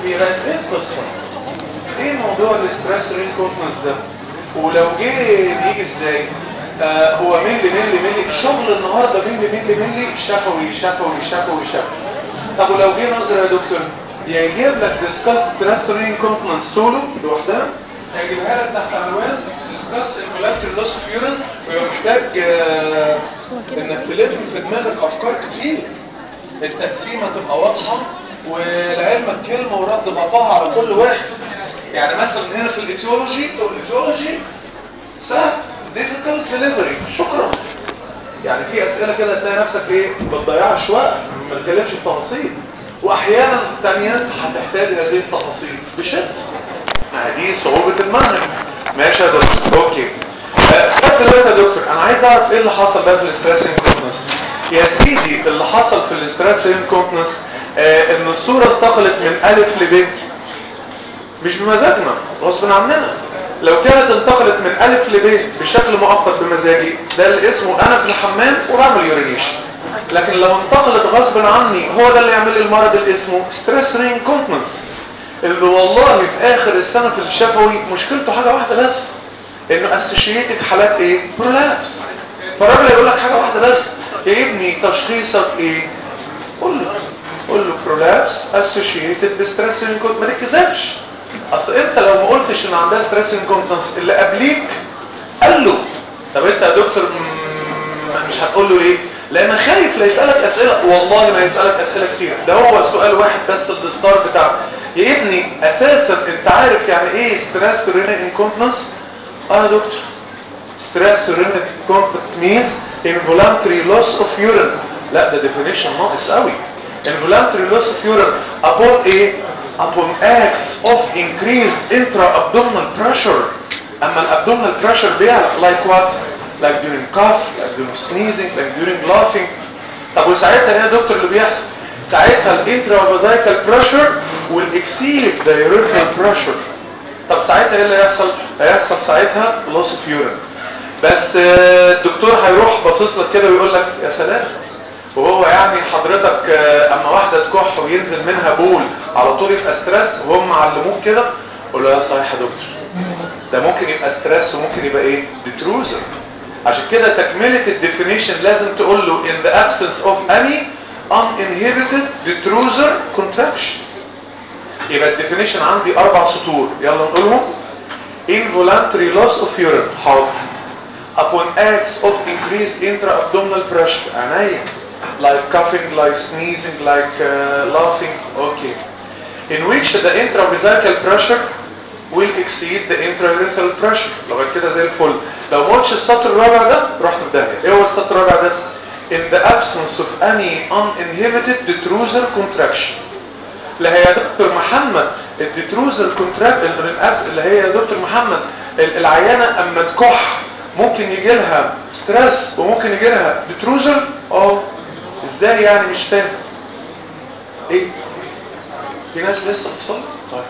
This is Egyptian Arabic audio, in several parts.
هي بقت ايه القصه ايه موضوع الاسترس رينكونتنس ده ولو جه بيجي ازاي آه هو ملي ملي ملي شغل النهارده ملي ملي ملي شفوي شفوي شفوي شفوي طب ولو جه نظر يا دكتور يجيب لك ديسكاس ستريس رينكونتنس سولو لوحدها هيجيبها لك تحت عنوان ديسكاس انفلاتري لوس اوف يورين ويبقى محتاج آه انك تلف في دماغك افكار كتير التقسيمه تبقى واضحه ولعلمك كلمه ورد بعضها على كل واحد يعني مثلا هنا في الايتيولوجي او الايتيولوجي سهل difficult delivery شكرا يعني في اسئله كده تلاقي نفسك ايه بتضيعش وقت ما تتكلمش بتفاصيل واحيانا تانية هتحتاج هذه التفاصيل بشده دي صعوبه المنهج ماشي يا دكتور اوكي بس دلوقتي يا دكتور انا عايز اعرف ايه اللي حصل بقى في الاستريس انكونتنس يا سيدي اللي حصل في الاستريس انكونتنس آه ان الصوره انتقلت من الف لب مش بمزاجنا غصب عننا لو كانت انتقلت من الف لب بشكل مؤقت بمزاجي ده اللي اسمه انا في الحمام وبعمل يورينيشن لكن لو انتقلت غصب عني هو ده اللي يعمل لي المرض اللي اسمه ستريس رينكونتنس اللي والله في اخر السنه في الشفوي مشكلته حاجه واحده بس انه اسوشيتد حالات ايه برولابس فالراجل يقول لك حاجه واحده بس يا ابني تشخيصك ايه قول له قول له برولابس اسوشيتد بستريس انكونت ما تكذبش اصل انت لو ما قلتش ان عندها ستريس انكونتنس اللي قبليك قال له طب انت يا دكتور مش هتقول له ليه لان خايف لا يسالك اسئله والله ما يسالك اسئله كتير ده هو سؤال واحد بس الستار بتاعه يا ابني اساسا انت عارف يعني ايه ستريس رينال انكونتنس اه يا دكتور ستريس رينال انكونتنس means involuntary loss of urine لا ده definition ناقص قوي involuntary loss of urine upon ايه upon acts of increased intra-abdominal pressure اما الابdominal pressure بيعلى like what like during cough like during sneezing like during laughing طب وساعتها ايه يا دكتور اللي بيحصل ساعتها الانترافازايكال بريشر والاكسيد diurnal pressure طب ساعتها ايه اللي هيحصل هيحصل ساعتها loss of urine بس الدكتور هيروح باصص لك كده ويقول لك يا سلام وهو يعني حضرتك اما واحده تكح وينزل منها بول على طول يبقى ستريس وهم علموك كده قول له يا صحيح يا دكتور ده ممكن يبقى ستريس وممكن يبقى ايه ديتروزر عشان كده تكمله الديفينيشن لازم تقول له in the absence of any uninhibited detrusor contraction يبقى الديفينيشن عندي اربع سطور يلا نقولهم involuntary loss of urine حاضر upon acts of increased intra-abdominal pressure عينيا like coughing, like sneezing, like uh, laughing okay in which the intravesical pressure will exceed the intraurethral pressure لغايه كده زي الفل لو ما قلتش السطر الرابع ده رحت في داهيه ايه هو السطر الرابع ده in the absence of any uninhibited detrusor contraction اللي هي يا دكتور محمد الديتروزر كونتراكت اللي هي يا دكتور محمد العيانه اما تكح ممكن يجي لها ستريس وممكن يجي لها ديتروزر اه ازاي يعني مش فاهم ايه في ناس لسه بتصلي طيب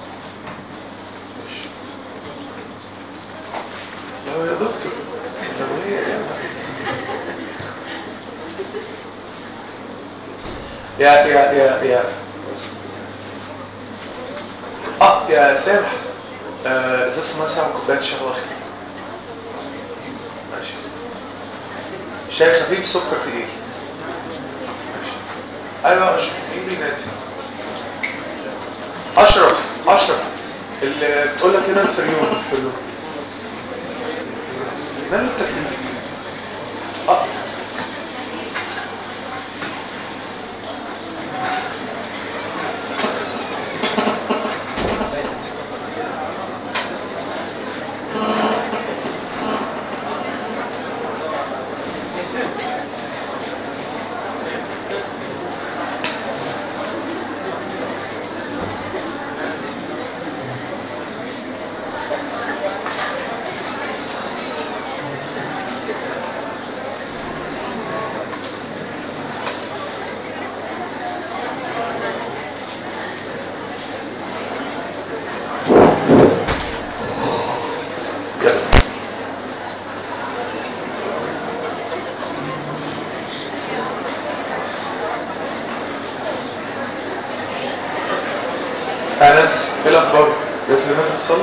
لو يا دكتور لو هي يا يا يا يا اه يا سامح آه ازاز ما سامح كوبايه شاي واخد ماشي شاي خفيف سكر تقيل ماشي ايوه اشرف مين بينادي اشرف اشرف اللي بتقول لك هنا الفريون الفريون مال التكليف اه انا نانسي ايه الاخبار لسه الناس بتصلي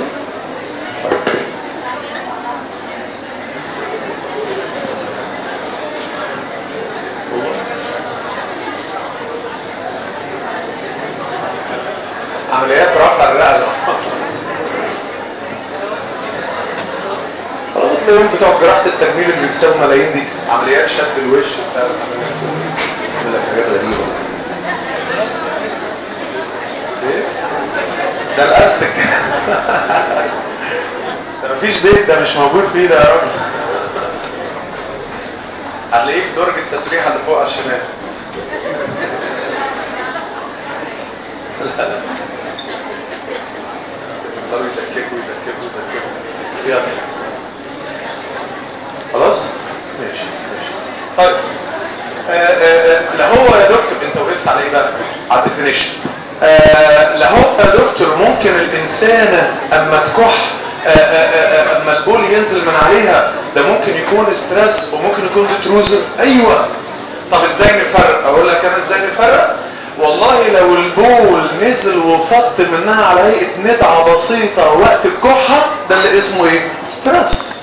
عمليات رفع الرقبه خلاص تلاقيهم بتوع جراحه التجميل اللي بيكسبوا ملايين دي عمليات شد الوش بتاع يعمل لك حاجات غريبه ايه ده الاستك ده مفيش بيت ده مش موجود فيه ده يا راجل هتلاقيه في درج التسريحه اللي فوق على الشمال يفضلوا يتككوا يتككوا يتككوا يلا خلاص ماشي ماشي طيب آه، آه، آه، لا هو يا دكتور انت وقفت على ايه بقى على الديفينيشن لا هو يا دكتور ممكن الانسانه اما تكح آه، آه، آه، اما البول ينزل من عليها ده ممكن يكون ستريس وممكن يكون ديتروزر ايوه طب ازاي نفرق اقول لك انا ازاي نفرق والله لو البول نزل وفط منها على هيئه ندعه بسيطه وقت الكحه ده اللي اسمه ايه ستريس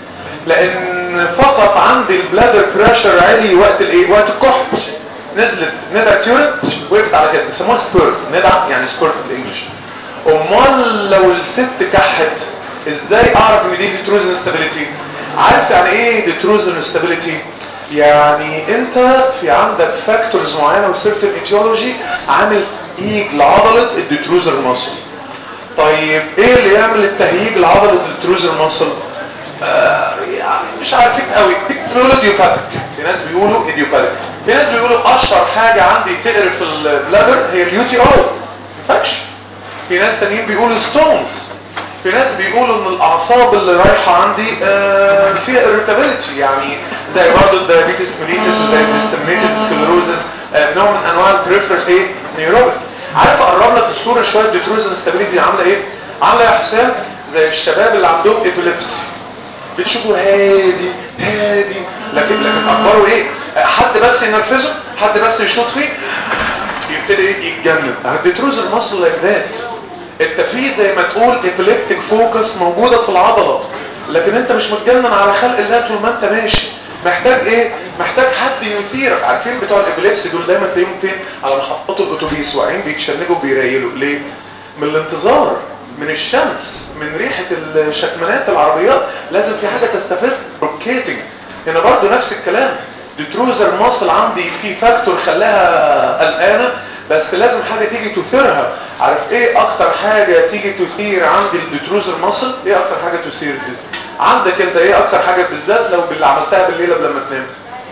لان فقط عندي البلادر بريشر عالي وقت الايه وقت الكحت نزلت ندعه يورين وقفت على كده بيسموها سبيرت ندعه يعني سبيرت بالانجلش امال لو الست كحت ازاي اعرف ان دي ديتروزن ستابيليتي عارف يعني ايه ديتروزن ستابيليتي يعني انت في عندك فاكتورز معينه وسيرتن ايتيولوجي عامل تهيج لعضله الديتروزر ماسل طيب ايه اللي يعمل التهييج لعضله الديتروزر ماسل آه يعني مش عارفين قوي في ناس بيقولوا ايديوباثيك في ناس بيقولوا ايديوباثيك في ناس بيقولوا اشهر حاجه عندي تقرف البلادر هي اليو تي اي انفكشن في ناس تانيين بيقولوا ستونز في ناس بيقولوا ان الاعصاب اللي رايحه عندي آه فيها irritability يعني زي برضه الدايابيتس ميليتس وزي الديسمينيتد سكلروزس آه نوع من انواع البريفرال ايه نيوروباثي عارف اقرب لك الصوره شويه ديتروزن ستابيليتي عامله ايه عامله يا حسام زي الشباب اللي عندهم ايبيليبسي بتشوفه هادي هادي لكن لكن اخباره ايه حد بس ينرفزه حد بس يشوط فيه يبتدي ايه يتجنن الديتروز المصل لايك ذات انت في زي ما تقول ابليبتيك فوكس موجوده في العضله لكن انت مش متجنن على خلق الله طول ما انت ماشي محتاج ايه محتاج حد يثيرك عارفين بتوع الابليبسي دول دايما تلاقيهم فين على محطات الاتوبيس واقعين بيتشنجوا بيريلوا ليه من الانتظار من الشمس من ريحة الشكمانات العربيات لازم في حاجة تستفز روكيتنج هنا برضو نفس الكلام ديتروزر ماسل عندي في فاكتور خلاها قلقانة بس لازم حاجة تيجي تثيرها عارف ايه اكتر حاجة تيجي تثير عندي الديتروزر ماسل ايه اكتر حاجة تثير دي عندك انت ايه اكتر حاجة بالذات لو باللي عملتها بالليل قبل ما تنام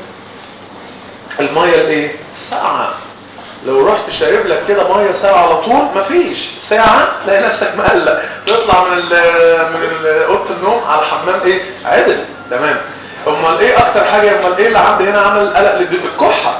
المية الايه ساعة لو رحت شارب لك كده ميه ساعه على طول مفيش ساعه تلاقي نفسك مقلق تطلع من ال من ال- اوضه النوم على حمام ايه عدل تمام امال ايه اكتر حاجه امال ايه اللي عندي هنا عمل قلق للد- الكحه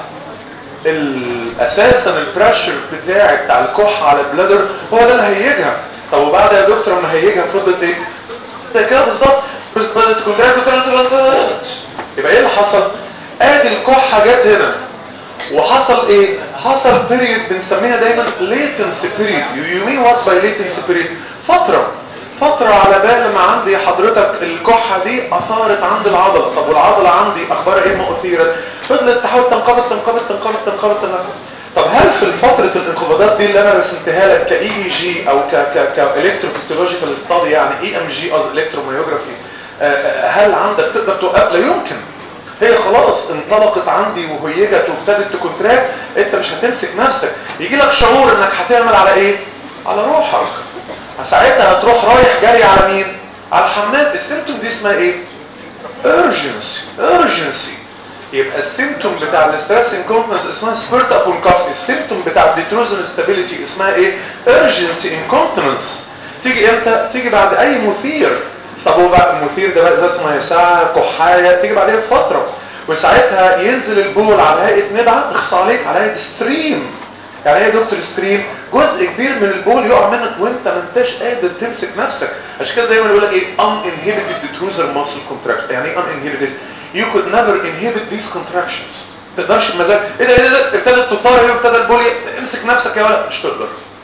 ال- اساسا البريشر بتاعي بتاع الكحه على البلادر هو ده اللي هيجها طب وبعد يا دكتور لما هيجها فضلت ايه زي كده بالظبط بس بدات كونتراكت يبقى ايه اللي حصل ادي الكحه جت هنا وحصل ايه حصل بيريد بنسميها دايما latency period you mean what by latency period فترة فترة على بال ما عندي حضرتك الكحة دي اثارت عند العضلة طب والعضلة عندي اخبار ايه ما اثيرت فضلت تحاول تنقبض تنقبض تنقبض تنقبض تنقبض طب هل في فترة الانقباضات دي اللي انا رسمتها لك كاي اي جي او ك ك كالكتروفيسيولوجيكال ستادي يعني اي ام جي او الكتروميوجرافي هل عندك تقدر توقف لا يمكن هي خلاص انطلقت عندي وهيجت وابتدت تكونتراكت انت مش هتمسك نفسك يجي لك شعور انك هتعمل على ايه على روحك ساعتها هتروح رايح جري على مين على الحمام السيمتوم دي اسمها ايه urgency urgency يبقى السيمتوم بتاع الاسترس انكونفرنس اسمها سبيرت ابون كاف السيمتوم بتاع الديتروزن ستابيليتي اسمها ايه urgency incontinence تيجي امتى تيجي بعد اي مثير طب هو بقى المثير ده بقى اذا اسمه ساعه كحايه تيجي بعدها بفتره وساعتها ينزل البول على هيئه ندعه اخص عليك على هيئه ستريم يعني ايه يا دكتور ستريم جزء كبير من البول يقع منك وانت ما انتش قادر تمسك نفسك عشان كده دايما يقول لك ايه uninhibited detrusor muscle contraction يعني ايه uninhibited you could never inhibit these contractions تقدرش بمزاج ايه ده ايه ده ابتدت تثار ايه وابتدى البول ي- امسك نفسك يا ولد مش تقدر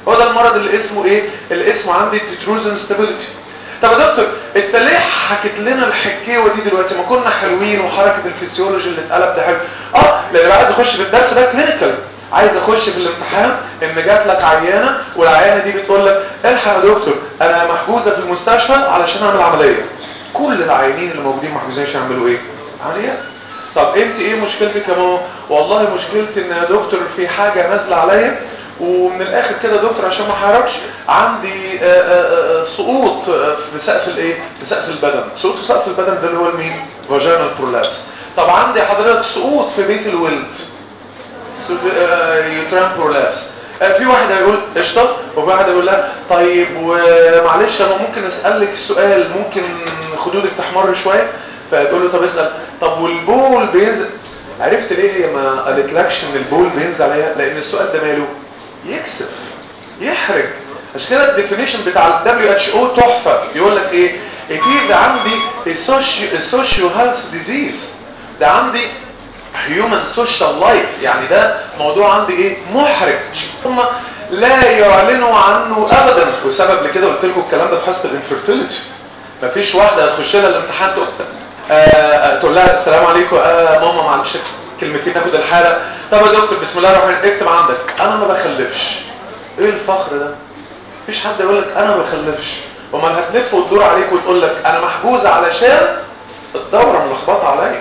هو ده المرض اللي اسمه ايه اللي اسمه عندي تيتروزن ستابيليتي طب يا دكتور انت ليه حكيت لنا الحكايه دي دلوقتي ما كنا حلوين وحركه الفسيولوجي اللي اتقلب ده حلو اه لان انا عايز اخش في الدرس ده كلينيكال عايز اخش في الامتحان ان جات لك عيانه والعيانه دي بتقول لك الحق يا دكتور انا محجوزه في المستشفى علشان اعمل عمليه كل العيانين اللي موجودين محجوزين عشان يعملوا ايه عمليات طب انت ايه مشكلتك يا ماما والله مشكلتي ان يا دكتور في حاجه نازله عليا ومن الاخر كده يا دكتور عشان ما احرجش عندي آآ آآ سقوط في سقف الايه في سقف البدن سقوط في سقف البدن ده اللي هو المين فاجينال برولابس طب عندي حضرتك سقوط في بيت الولد يوتران برولابس في واحد هيقول قشطه وفي واحد هيقول لا طيب ومعلش انا ممكن اسالك سؤال ممكن خدودك تحمر شويه فتقول له طب اسال طب والبول بينزل عرفت ليه هي ما قالتلكش ان البول بينزل عليها لان السؤال ده ماله يكسف يحرج عشان كده الديفينيشن بتاع ال WHO تحفه يقول لك ايه it is عندي social health disease ده عندي human social life يعني ده موضوع عندي ايه محرج هم لا يعلنوا عنه ابدا والسبب لكده قلت لكم الكلام ده في حصه الانفيرتيليتي مفيش واحده هتخش لها الامتحان تقول آه تقول لها السلام عليكم آه ماما معلش كلمتين ناخد الحاله طب يا دكتور بسم الله الرحمن الرحيم اكتب عندك انا ما بخلفش ايه الفخر ده مفيش حد يقول لك انا ما بخلفش امال هتلف وتدور عليك وتقول لك انا محجوزه علشان الدوره ملخبطه عليا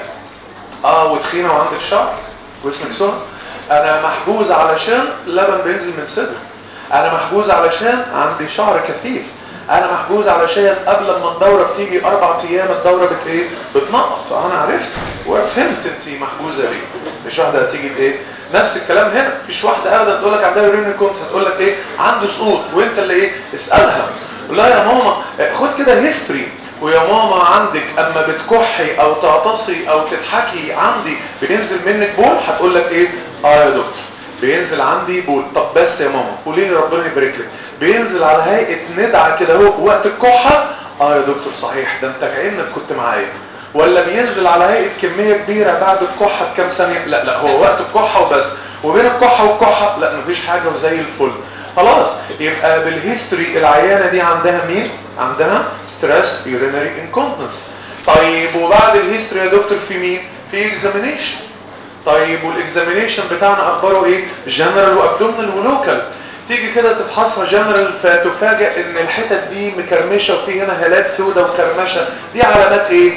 اه وتخينه وعندك شعر واسمك سهى انا محجوز علشان لبن بينزل من صدري انا محجوز علشان عندي شعر كثيف انا محجوز علشان قبل ما الدوره بتيجي اربع ايام الدوره بت ايه بتنقط انا عرفت وفهمت انت محجوزه ليه مش واحده هتيجي بايه نفس الكلام هنا مفيش واحده ابدا تقول لك عندها يورين كونت هتقول لك ايه عنده سقوط وانت اللي ايه اسالها لا يا ماما خد كده هيستوري ويا ماما عندك اما بتكحي او تعطسي او تضحكي عندي بينزل منك بول هتقول لك ايه اه يا دكتور بينزل عندي بول طب بس يا ماما قولي لي ربنا يبارك لك بينزل على هيئه ندعه كده اهو وقت الكحه اه يا دكتور صحيح ده انت كانك كنت معايا ولا بينزل على هيئه كميه كبيره بعد الكحه بكام ثانيه لا لا هو وقت الكحه وبس وبين الكحه والكحه لا مفيش حاجه وزي الفل خلاص يبقى بالهيستوري العيانه دي عندها مين عندها ستريس يورينري انكونتنس طيب وبعد الهيستوري يا دكتور في مين في اكزامينيشن طيب والاكزامينيشن بتاعنا اخباره ايه جنرال وابدومينال ولوكال تيجي كده تفحصها جنرال فتفاجئ ان الحتت دي مكرمشه وفي هنا هالات سوداء وكرمشه دي علامات ايه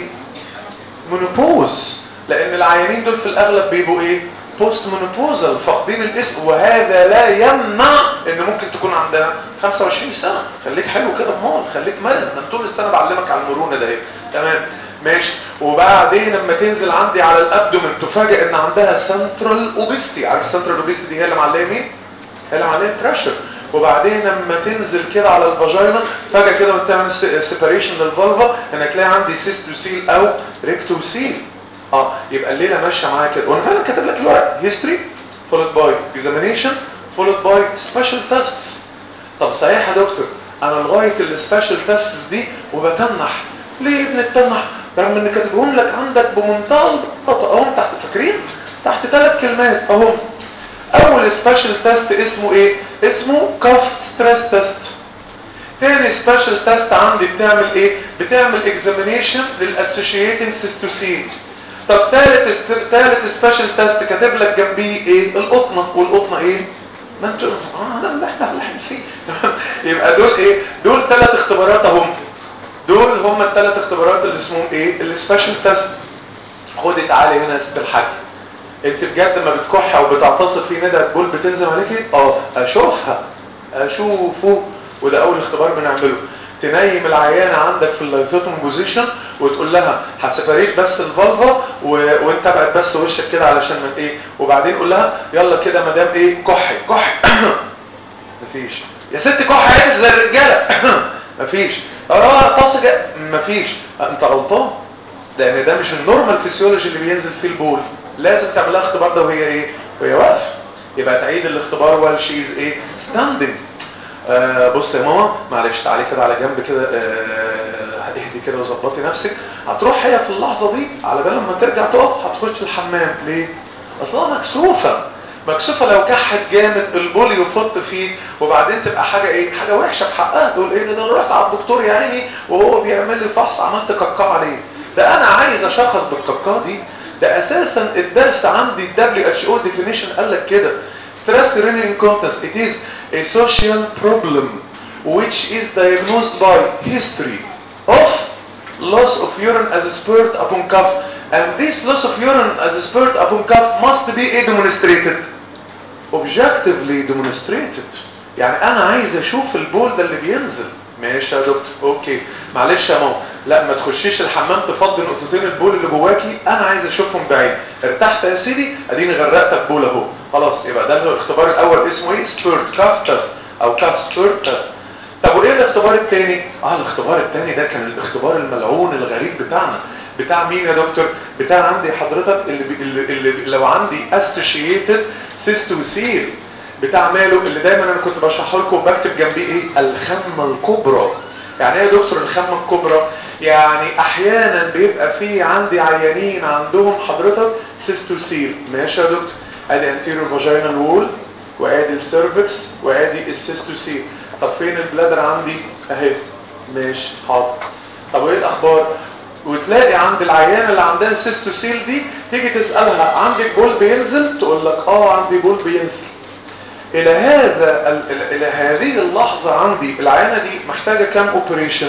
مونوبوز لان العيانين دول في الاغلب بيبقوا ايه بوست مونوبوزال فاقدين الاسم وهذا لا يمنع ان ممكن تكون عندها 25 سنه خليك حلو كده امال خليك مرن انا طول السنه بعلمك على المرونه ده ايه تمام ماشي وبعدين لما تنزل عندي على الابدومن تفاجئ ان عندها سنترال اوبيستي عارف السنترال اوبيستي دي هي اللي معليه مين هي اللي معليه بريشر وبعدين لما تنزل كده على الفاجينا فجاه كده وتعمل سيباريشن للفالفا انك تلاقي عندي سيستوسيل او ريكتوسيل اه يبقى الليله ماشيه معايا كده وانا فعلا كاتب لك الورق هيستوري فولد باي اكزامينيشن فولد باي سبيشال تيستس طب صحيح يا دكتور انا لغايه السبيشال تيستس دي وبتنح ليه بنتنح رغم ان كاتبهم لك عندك بمنتهى البساطه اهم تحت فاكرين تحت ثلاث كلمات اهم اول سبيشال تيست اسمه ايه اسمه كاف ستريس تيست تاني سبيشال تيست عندي بتعمل ايه بتعمل اكزامينيشن للاسوشيتنج سيستوسين طب تالت تالت سبيشال تيست كاتب لك جنبيه ايه القطنه والقطنه ايه ما انتوا اه ده اللي احنا اللي فيه يبقى دول ايه دول ثلاث اختبارات اهم دول هم الثلاث اختبارات اللي اسمهم ايه السبيشال تيست خدي تعالي هنا يا ست الحاج انت بجد ما بتكح او بتعتصر في ندى بول بتنزل عليكي اه اشوفها اشوفه وده اول اختبار بنعمله تنيم العيانه عندك في اللايثوتوم بوزيشن وتقول لها هسيبريت بس الفالفا و... وانت ابعد بس وشك كده علشان ما ايه وبعدين قول لها يلا كده مدام ايه كحي كحي مفيش يا ست كحي عادي زي الرجاله مفيش اه طاسه مفيش انت غلطان لان ده مش النورمال فيسيولوجي اللي بينزل فيه البول لازم تعمل لها اختبار ده وهي ايه وهي واقفه يبقى تعيد الاختبار while she is ايه standing آه بص يا ماما معلش تعالي كده على جنب كده آه هتهدي كده وظبطي نفسك هتروح هي في اللحظه دي على بال لما ترجع تقف هتخش الحمام ليه اصلا مكسوفه مكسوفه لو كحت جامد البول يفط فيه وبعدين تبقى حاجه ايه حاجه وحشه في حقها تقول ايه ده انا رحت على الدكتور يا عيني وهو بيعمل لي فحص عملت كاكا عليه ده انا عايز اشخص بالكاكا دي ده اساسا الدرس عندي الدبليو اتش او ديفينيشن قال لك كده stress urinary incontinence it is a social problem which is diagnosed by history of loss of urine as spurt upon cuff and this loss of urine as spurt upon cuff must be demonstrated objectively demonstrated يعني انا عايز اشوف البول ده اللي بينزل ماشي يا دكتور اوكي معلش يا ماما لا ما تخشيش الحمام تفضي نقطتين البول اللي جواكي انا عايز اشوفهم بعيني ارتحت يا سيدي اديني غرقتك بول اهو خلاص يبقى ده الاختبار الاول اسمه ايه سبيرت كاف تيست او كاف سبيرت تيست طب وايه الاختبار الثاني اه الاختبار الثاني ده كان الاختبار الملعون الغريب بتاعنا بتاع مين يا دكتور بتاع عندي حضرتك اللي, بي اللي, اللي لو عندي associated cystosil بتاع ماله اللي دايما انا كنت بشرحه لكم بكتب جنبيه ايه الخمه الكبرى يعني ايه يا دكتور الخمه الكبرى يعني احيانا بيبقى في عندي عيانين عندهم حضرتك سيستوسيل ماشي يا دكتور ادي anterior vaginal wall وادي السيرفكس وادي السيستوسيل طب فين البلادر عندي اهي ماشي حاضر طب وايه الاخبار وتلاقي عند العيانه اللي عندها سيستوسيل دي تيجي تسالها عندك بول بينزل تقول لك اه عندي بول بينزل الى هذا الى هذه اللحظه عندي العيانه دي محتاجه كام اوبريشن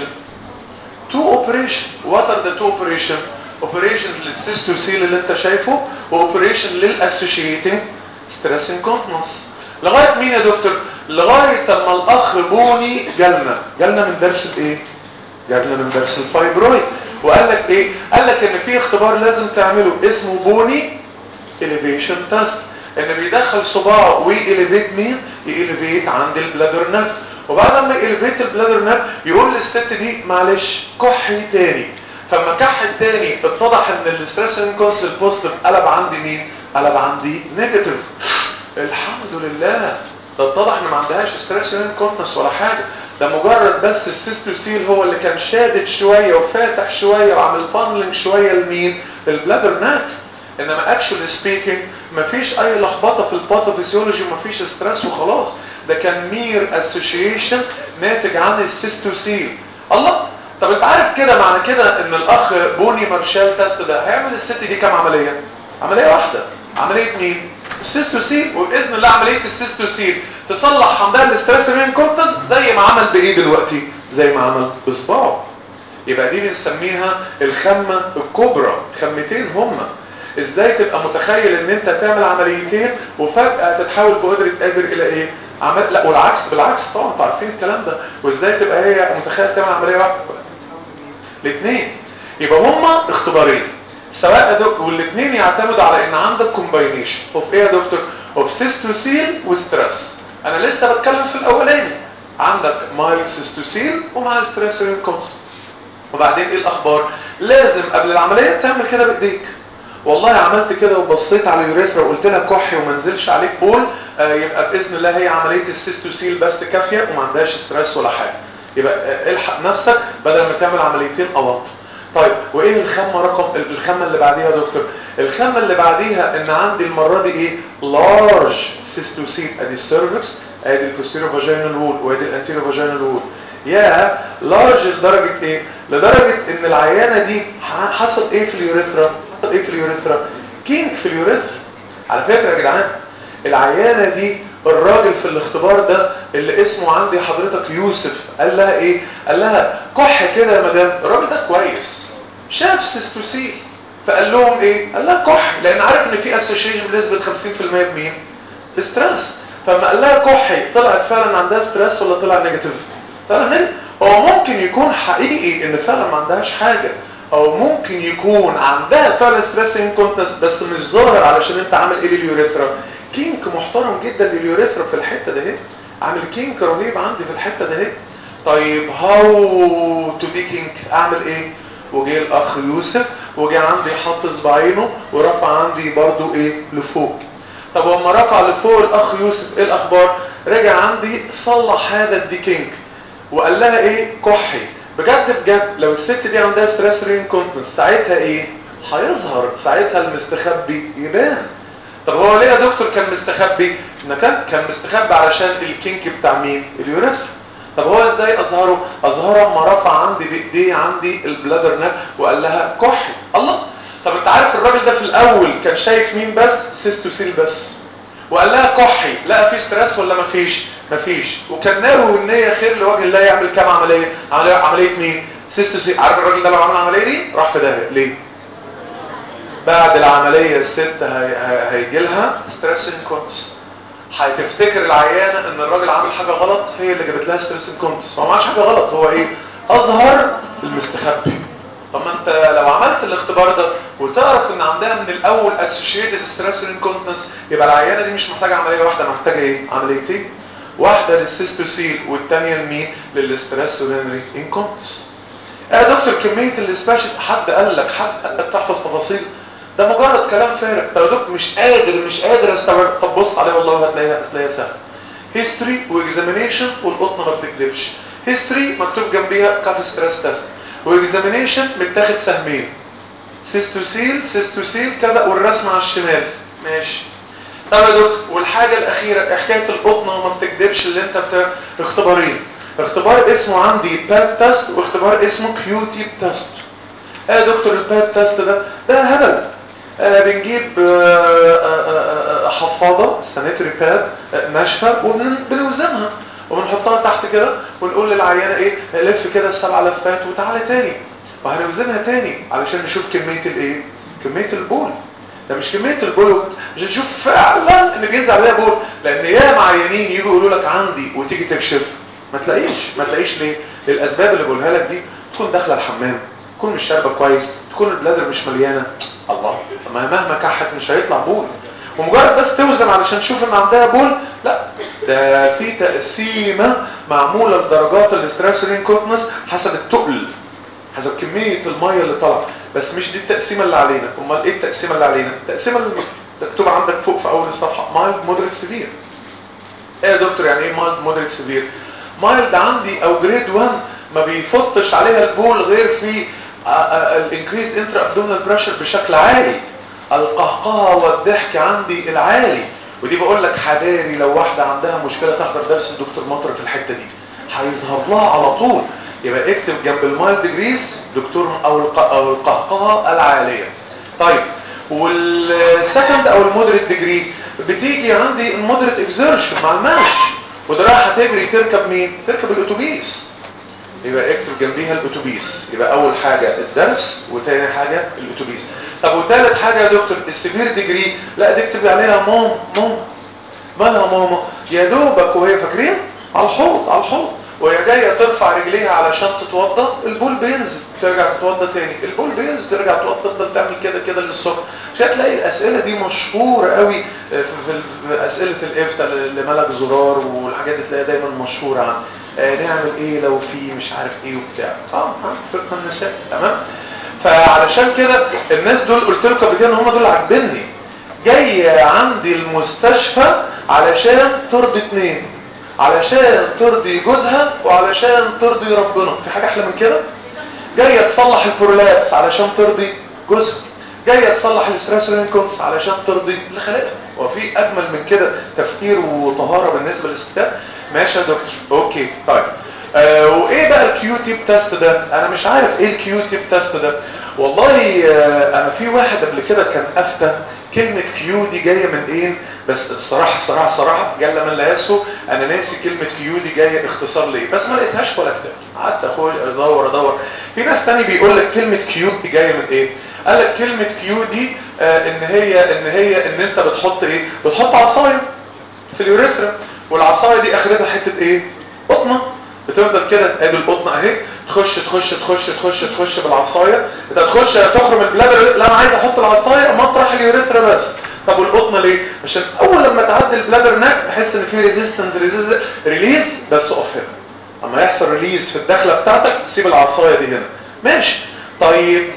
تو اوبريشن وات ار ذا تو اوبريشن اوبريشن للسيستوسيل اللي انت شايفه واوبريشن للاسوشيتنج ستريس انكونتنس لغايه مين يا دكتور لغايه اما الاخ بوني جالنا جالنا من درس الايه جالنا من درس الفايبرويد وقال لك ايه قال لك ان في اختبار لازم تعمله اسمه بوني اليفيشن تيست ان بيدخل صباعه ويليفيت مين يليفيت عند البلادر نف وبعد ما يليفيت البلادر نف يقول للست دي معلش كحي تاني فلما كح تاني اتضح ان الاستريس انكونس البوزيتيف قلب عندي مين قلب عندي نيجاتيف الحمد لله ده اتضح ان ما عندهاش ستريس انكونس ولا حاجه ده مجرد بس السيستوسيل هو اللي كان شادد شويه وفاتح شويه وعامل فانلنج شويه لمين للبلادر نف انما اكشولي سبيكينج مفيش اي لخبطه في الباثوفيسيولوجي ومفيش ستريس وخلاص ده كان مير اسوشيشن ناتج عن السيستوسيل الله طب انت عارف كده معنى كده ان الاخ بوني مارشال تيست ده هيعمل الست دي كام عمليه عمليه واحده عمليه مين السيستوسيل وباذن الله عمليه السيستوسيل تصلح عندها الاستريس انكونتنس زي ما عمل بايه دلوقتي زي ما عمل بصباعه يبقى دي بنسميها الخمه الكبرى خمتين هما ازاي تبقى متخيل ان انت تعمل عمليتين وفجأة تتحول بقدرة قادر الى ايه عمل لا والعكس بالعكس طبعا انتوا عارفين الكلام ده وازاي تبقى هي متخيل تعمل عملية واحدة الاثنين يبقى هما اختبارين سواء دك... والاثنين يعتمدوا على ان عندك كومباينيشن اوف ايه يا دكتور اوف سيستوسيل وستريس انا لسه بتكلم في الاولاني عندك مايل سيستوسيل ومع ستريس رينكونس وبعدين ايه الاخبار لازم قبل العمليه تعمل كده بايديك والله عملت كده وبصيت على اليوريثرا وقلت لها كحي وما نزلش عليك بول آه يبقى باذن الله هي عمليه السيستوسيل بس كافيه وما عندهاش ستريس ولا حاجه يبقى آه الحق نفسك بدل ما تعمل عمليتين قبض طيب وايه الخمه رقم الخمه اللي بعديها يا دكتور الخمه اللي بعديها ان عندي المره دي ايه لارج سيستوسيل ادي السيرفكس ادي البوستيريور فاجينال وول وادي الانتيريور فاجينال وول يا لارج لدرجه ايه لدرجه ان العيانه دي حصل ايه في اليوريثرا حصل ايه في اليوريثرا كينك في اليوريثرا على فكره يا جدعان العيانه دي الراجل في الاختبار ده اللي اسمه عندي حضرتك يوسف قال لها ايه قال لها كح كده يا مدام الراجل ده كويس شاف سيستوسيل فقال لهم ايه قال لها كح لان عارف ان في اسوشيشن بنسبه 50% بمين في ستريس فما قال لها كحي طلعت فعلا عندها ستريس ولا طلع نيجاتيف طلع نيجاتيف هو ممكن يكون حقيقي ان فعلا ما عندهاش حاجه او ممكن يكون عندها فعلا ستريس انكونتنس بس مش ظاهر علشان انت عامل ايه لليوريثرا كينك محترم جدا لليوريثرا في الحته ده اهي عامل كينك رهيب عندي في الحته ده اهي طيب هاو تو دي كينك اعمل ايه وجه الاخ يوسف وجه عندي حط صباعينه ورفع عندي برضو ايه لفوق طب لما رفع لفوق الاخ يوسف ايه الاخبار رجع عندي صلح هذا الديكينج وقال لها ايه كحي بجد بجد لو الست دي عندها ستريس رينكونتنس ساعتها ايه هيظهر ساعتها المستخبي يبان طب هو ليه يا دكتور كان مستخبي ان كان كان مستخبي علشان الكينك بتاع مين اليوريثرا طب هو ازاي اظهره اظهره اما رفع عندي بايديه عندي البلادر ناب وقال لها كحي الله طب انت عارف الراجل ده في الاول كان شايف مين بس سيستوسيل بس وقال لها كحي لا في ستريس ولا مفيش مفيش وكان ناوي النية خير لوجه الله يعمل كام عملية عملية, عملية مين سيستوسيل عارف الراجل ده لو عمل العملية دي راح في داهية ليه بعد العملية الست هيجي لها ستريس انكونس هتفتكر العيانة ان الراجل عامل حاجة غلط هي اللي جابت لها ستريس انكونس هو ما عملش حاجة غلط هو ايه اظهر المستخبي طب ما انت لو عملت الاختبار ده وتعرف ان عندها من الاول associated stress incontinence يبقى العيانة دي مش محتاجة عملية واحدة محتاجة ايه عمليتين واحدة للسيستوسيل والتانية لمين للستريس اورينري انكونتنس يا دكتور كمية السباشن حد قال لك حد قال لك تحفظ تفاصيل ده مجرد كلام فارغ طب يا دكتور مش قادر مش قادر استوعب طب بص عليه والله هتلاقيها هتلاقيها سهل هيستوري واكزامينيشن والقطنه ما بتكذبش هيستوري مكتوب جنبيها كاف ستريس تيست واكزامينيشن متاخد سهمين سيستوسيل سيستوسيل كذا والرسم على الشمال ماشي طب يا دكتور والحاجه الاخيره حكايه القطنه وما بتكذبش اللي انت بتاع اختبارين اختبار اسمه عندي باد تيست واختبار اسمه كيوتي تيست ايه يا دكتور الباد تيست ده ده هبل آه بنجيب آه آه حفاضة سانيتري باد ناشفة وبنوزنها وبنحطها تحت كده ونقول للعيانة ايه لف كده السبع لفات وتعالى تاني وهنوزنها تاني علشان نشوف كمية الايه كمية البول ده مش كمية البول مش نشوف فعلا ان بينزل عليها بول لان يا معينين يجوا يقولوا لك عندي وتيجي تكشف ما تلاقيش ما تلاقيش ليه للاسباب اللي بقولها لك دي تكون داخله الحمام تكون مش شاربه كويس تكون البلادر مش مليانه الله ما مهما كحت مش هيطلع بول ومجرد بس توزن علشان تشوف ان عندها بول لا ده في تقسيمه معموله لدرجات الاستريس انكوتنس حسب التقل حسب كميه الميه اللي طالعه بس مش دي التقسيمه اللي علينا امال ايه التقسيمه اللي علينا التقسيمه اللي مكتوبه عندك فوق في اول الصفحه مايلد مودريت سيفير ايه يا دكتور يعني ايه مايلد مودريت سيفير مايلد عندي او جريد 1 ما بيفطش عليها البول غير في الانكريز انتر ابدومينال بريشر بشكل عالي القهقهه والضحك عندي العالي ودي بقول لك حذاري لو واحده عندها مشكله تحضر درس الدكتور مطر في الحته دي هيظهر لها على طول يبقى اكتب جنب المايلد ديجريز دكتور او او القهقهه العاليه طيب والسكند او المودريت ديجري بتيجي عندي المودريت اكزيرشن مع المشي وده رايحه تجري تركب مين تركب الاتوبيس يبقى اكتب جنبيها الاتوبيس يبقى اول حاجة الدرس وتاني حاجة الاتوبيس طب وتالت حاجة يا دكتور السبير ديجري لا دي اكتب عليها ماما ماما مالها ماما يا دوبك وهي فاكرين على الحوض على الحوض وهي جايه ترفع رجليها علشان تتوضى البول بينزل ترجع تتوضى تاني البول بينزل ترجع تتوضى تفضل تعمل كده كده للصبح مش هتلاقي الاسئله دي مشهوره قوي في, في اسئله الافتاء لملك زرار والحاجات دي تلاقيها دايما مشهوره عن آه نعمل ايه لو في مش عارف ايه وبتاع اه فقه النساء تمام فعلشان كده الناس دول قلت لكم قبل كده ان هم دول عاجبني جايه عندي المستشفى علشان ترضي اتنين علشان ترضي جوزها وعلشان ترضي ربنا في حاجه احلى من كده جايه تصلح البرولابس علشان ترضي جوزها جايه تصلح الاستريس رينكونس علشان ترضي اللي خلقها وفي اجمل من كده تفكير وطهاره بالنسبه للستات ماشي يا دكتور اوكي طيب آه وايه بقى الكيو تيب تيست ده انا مش عارف ايه الكيو تيب تيست ده والله آه انا في واحد قبل كده كان افتى كلمة كيو دي جاية من ايه بس الصراحة الصراحة الصراحة جل من لا يسهو انا ناسي كلمة كيو دي جاية اختصار ليه بس ما لقيتهاش ولا كتاب قعدت اخوي ادور ادور في ناس تاني بيقول لك كلمة كيو دي جاية من ايه قال لك كلمة كيو دي آه ان هي ان هي ان انت بتحط ايه بتحط عصاية في اليوريثرا والعصاية دي اخرتها حتة ايه قطنة بتفضل كده ادي القطنة اهي تخش تخش تخش تخش تخش بالعصاية انت تخش تخرم البلادر لا انا عايز احط العصاية مطرح اليوريثرا بس طب والقطنة ليه عشان اول لما تعدي البلادر ناك بحس ان في ريزيستنت ريليز بس اقف هنا اما يحصل ريليز في الدخلة بتاعتك تسيب العصاية دي هنا ماشي طيب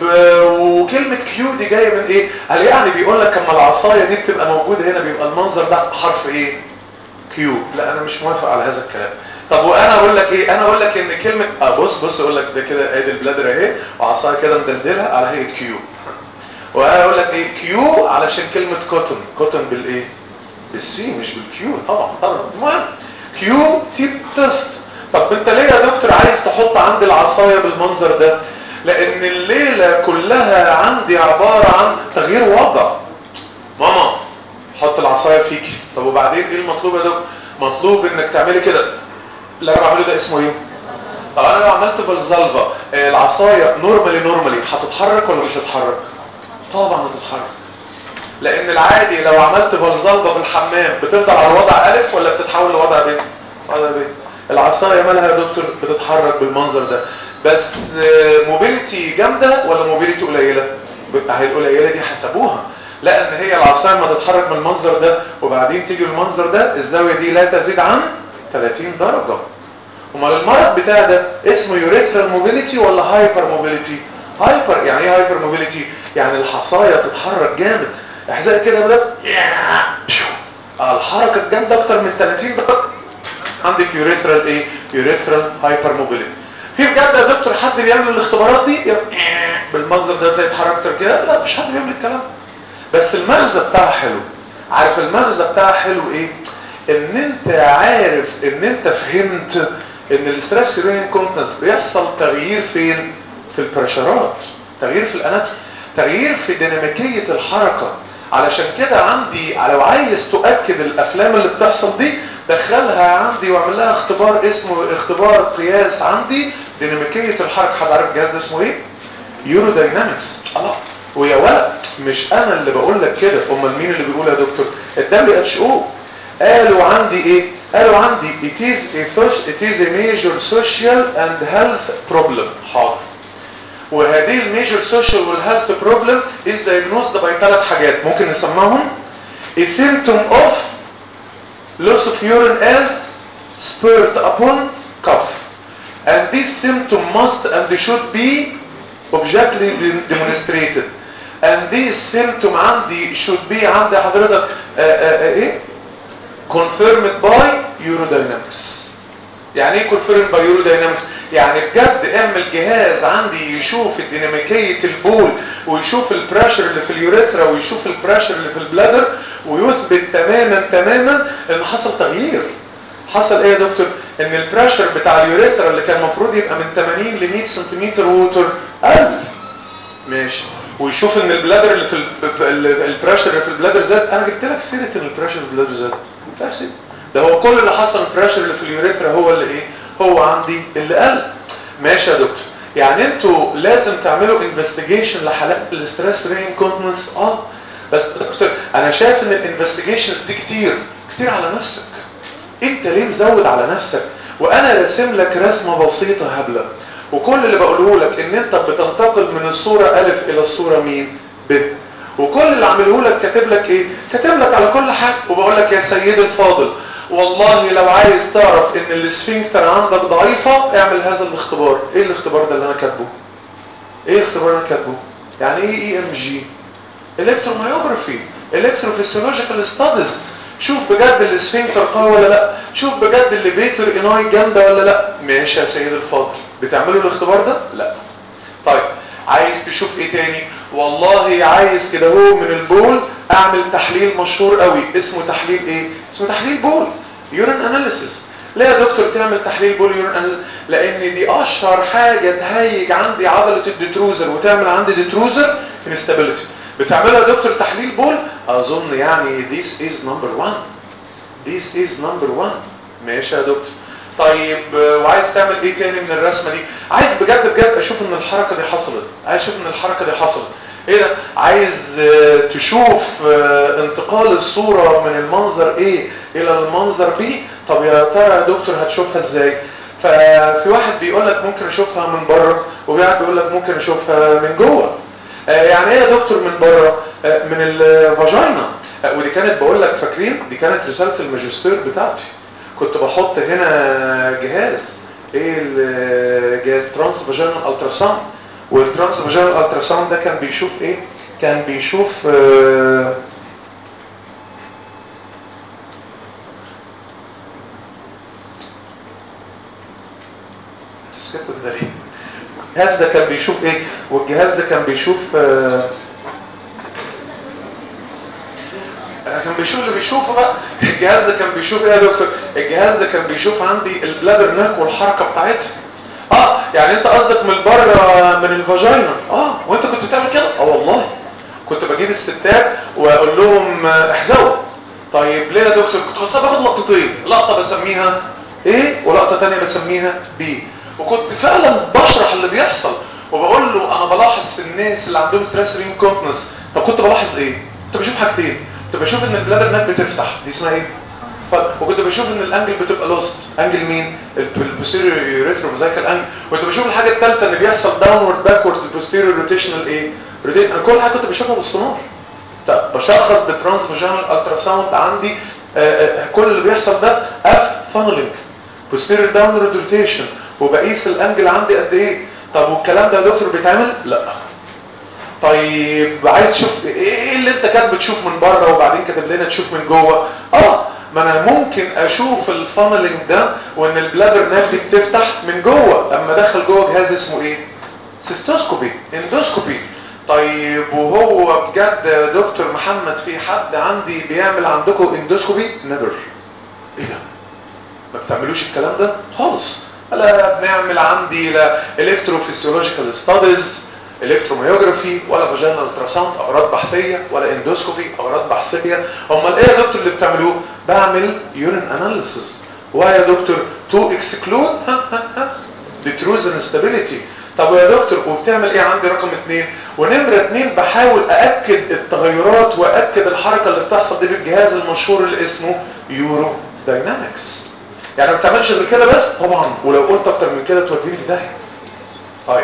وكلمة كيو دي جاية من ايه هل يعني بيقول لك اما العصاية دي بتبقى موجودة هنا بيبقى المنظر ده حرف ايه كيو لا انا مش موافق على هذا الكلام طب وانا اقول لك ايه انا اقول لك ان كلمه اه بص بص اقول لك ده كده ادي البلادر اهي وعصايه كده مدلدلها على هيئه كيو وانا اقول لك ايه كيو علشان كلمه كوتن كوتن بالايه بالسي مش بالكيو طبعا طبعا المهم كيو تي تيست طب انت ليه يا دكتور عايز تحط عندي العصايه بالمنظر ده لان الليله كلها عندي عباره عن تغيير وضع ماما حط العصايه فيكي طب وبعدين ايه المطلوب يا دكتور مطلوب انك تعملي كده اللي انا بعمله ده اسمه ايه طب انا لو عملت بالزلفه العصايه نورمالي نورمالي هتتحرك ولا مش هتتحرك طبعا هتتحرك لان العادي لو عملت بالزلفه في الحمام بتفضل على وضع الف ولا بتتحول لوضع ب وضع ب العصايه مالها يا دكتور بتتحرك بالمنظر ده بس موبيليتي جامده ولا موبيليتي قليله هي القليله دي حسبوها لا ان هي العصايه ما تتحرك من المنظر ده وبعدين تيجي المنظر ده الزاويه دي لا تزيد عن 30 درجه امال المرض بتاع ده اسمه يوريثرال موبيليتي ولا هايبر موبيليتي هايبر يعني ايه هايبر موبيليتي يعني الحصايه تتحرك جامد احزاء كده بدأ الحركه الجامده اكتر من 30 درجه عندك يوريثرال ايه يوريثرال هايبر موبيليتي في بجد يا دكتور حد بيعمل الاختبارات دي بالمنظر ده تلاقي اتحركت كده لا مش حد بيعمل الكلام بس المغزى بتاعها حلو عارف المغزى بتاعها حلو ايه ان انت عارف ان انت فهمت ان الاسترس سيرين كونتنس بيحصل تغيير فين في البريشرات تغيير في الاناتومي تغيير في ديناميكيه الحركه علشان كده عندي لو عايز تؤكد الافلام اللي بتحصل دي دخلها عندي واعمل لها اختبار اسمه اختبار قياس عندي ديناميكيه الحركه حد عارف الجهاز ده اسمه ايه يورو داينامكس الله ويا ولد مش انا اللي بقول لك كده امال مين اللي بيقول يا دكتور الدبليو اتش او قالوا عندي ايه قالوا عندي it is a it is a major social and health problem حاضر وهذه الميجر سوشيال والهيلث بروبلم is diagnosed by ثلاث حاجات ممكن نسمعهم a symptom of loss of urine as spurt upon cough and this symptom must and should be objectively demonstrated and this symptom عندي should be عندي حضرتك آآ آآ ايه confirmed by urodynamics يعني ايه confirmed by urodynamics يعني بجد اعمل جهاز عندي يشوف الديناميكية البول ويشوف البريشر اللي في اليوريثرا ويشوف البريشر اللي في البلادر ويثبت تماما تماما ان حصل تغيير حصل ايه يا دكتور ان البريشر بتاع اليوريثرا اللي كان المفروض يبقى من 80 ل 100 سنتيمتر ووتر قل ماشي ويشوف ان البلادر اللي في البريشر اللي في البلادر زاد انا جبت لك سيره ان البريشر في البلادر زاد ماشي ده هو كل اللي حصل البريشر اللي في اليوريثرا هو اللي ايه هو عندي اللي قل ماشي يا دكتور يعني انتوا لازم تعملوا انفستيجيشن لحالات الاستريس رين كونتنس اه بس دكتور انا شايف ان الانفستيجيشنز دي كتير كتير على نفسك انت ليه مزود على نفسك وانا راسم لك رسمه بسيطه هبله وكل اللي بقوله لك ان انت بتنتقل من الصوره الف الى الصوره مين ب وكل اللي عامله لك كاتب لك ايه كاتب لك على كل حاجه وبقول لك يا سيدي الفاضل والله لو عايز تعرف ان الاسفنكتر عندك ضعيفة اعمل هذا الاختبار ايه الاختبار ده اللي انا كاتبه ايه الاختبار اللي انا كاتبه يعني ايه اي ام جي الكتروميوجرافي الكتروفيسيولوجيكال ستاديز شوف بجد الاسفنكتر قوي ولا لا شوف بجد اللي بيتر اناي جامده ولا لا ماشي يا سيد الفاضل بتعملوا الاختبار ده لا طيب عايز تشوف ايه تاني والله عايز كده هو من البول اعمل تحليل مشهور قوي اسمه تحليل ايه اسمه تحليل بول يورين اناليسيس ليه يا دكتور تعمل تحليل بول يورين اناليسيس لان دي اشهر حاجه تهيج عندي عضله الديتروزر وتعمل عندي ديتروزر انستابيليتي بتعملها يا دكتور تحليل بول اظن يعني this is number one this is number one ماشي يا دكتور طيب وعايز تعمل ايه تاني من الرسمه دي عايز بجد بجد اشوف ان الحركه دي حصلت عايز اشوف ان الحركه دي حصلت ايه ده عايز تشوف انتقال الصورة من المنظر ايه الى المنظر بي طب يا ترى يا دكتور هتشوفها ازاي ففي واحد بيقول لك ممكن اشوفها من بره وفي واحد بيقول لك ممكن اشوفها من جوه يعني ايه يا دكتور من بره من الفاجينا ودي كانت بقول لك فاكرين دي كانت رسالة الماجستير بتاعتي كنت بحط هنا جهاز ايه الجهاز ترانس فاجينال التراساوند والترانس فاجينال التراساوند ده كان بيشوف ايه كان بيشوف آه الجهاز ده كان بيشوف ايه والجهاز ده كان بيشوف آه بيشوف اللي بيشوفه بقى الجهاز ده كان بيشوف ايه يا دكتور الجهاز ده كان بيشوف عندي البلادر ناك والحركه بتاعتها اه يعني انت قصدك من بره من الفاجينا اه وانت كنت بتعمل كده اه والله كنت بجيب الستات واقول لهم احذروا طيب ليه يا دكتور كنت بس باخد لقطتين لقطه بسميها ايه ولقطه ثانيه بسميها بي وكنت فعلا بشرح اللي بيحصل وبقول له انا بلاحظ في الناس اللي عندهم ستريس رينكونتنس طب كنت بلاحظ ايه كنت بشوف حاجتين كنت بشوف ان البلادر ناك بتفتح دي اسمها ايه وكنت بشوف ان الانجل بتبقى لوست انجل مين البوستيريور يوريثروفيزايكال انجل وكنت بشوف الحاجه الثالثه ان بيحصل داونورد باكورد البوستيريور روتيشنال ايه روتيشن انا كل حاجه كنت بشوفها بالسونار بشخص بالترانس فاجينال الترا ساوند عندي آآ آآ كل اللي بيحصل ده اف فانلينج بوستيريور داونورد روتيشن وبقيس الانجل عندي قد ايه طب والكلام ده يا دكتور بيتعمل لا طيب عايز تشوف ايه اللي انت كانت بتشوف من بره وبعدين كاتب لنا تشوف من جوه اه ما انا ممكن اشوف الفانلينج ده وان البلادر ناف دي بتفتح من جوه اما دخل جوه جهاز اسمه ايه سيستوسكوبي اندوسكوبي طيب وهو بجد يا دكتور محمد في حد عندي بيعمل عندكم اندوسكوبي نذر ايه ده ما بتعملوش الكلام ده خالص لا بنعمل عندي لا الكتروفيسيولوجيكال ستاديز الكتروميوجرافي ولا فاجينال التراساوند اغراض بحثيه ولا اندوسكوبي اغراض بحثيه امال ايه يا دكتور اللي بتعملوه بعمل يورين اناليسيس واي يا دكتور تو اكسكلود the truth and stability طب يا دكتور وبتعمل ايه عندي رقم اثنين ونمرة اثنين بحاول ااكد التغيرات واكد الحركة اللي بتحصل دي بالجهاز المشهور اللي اسمه يورو داينامكس يعني ما بتعملش غير كده بس طبعا ولو قلت اكتر من كده توديني في داهيه طيب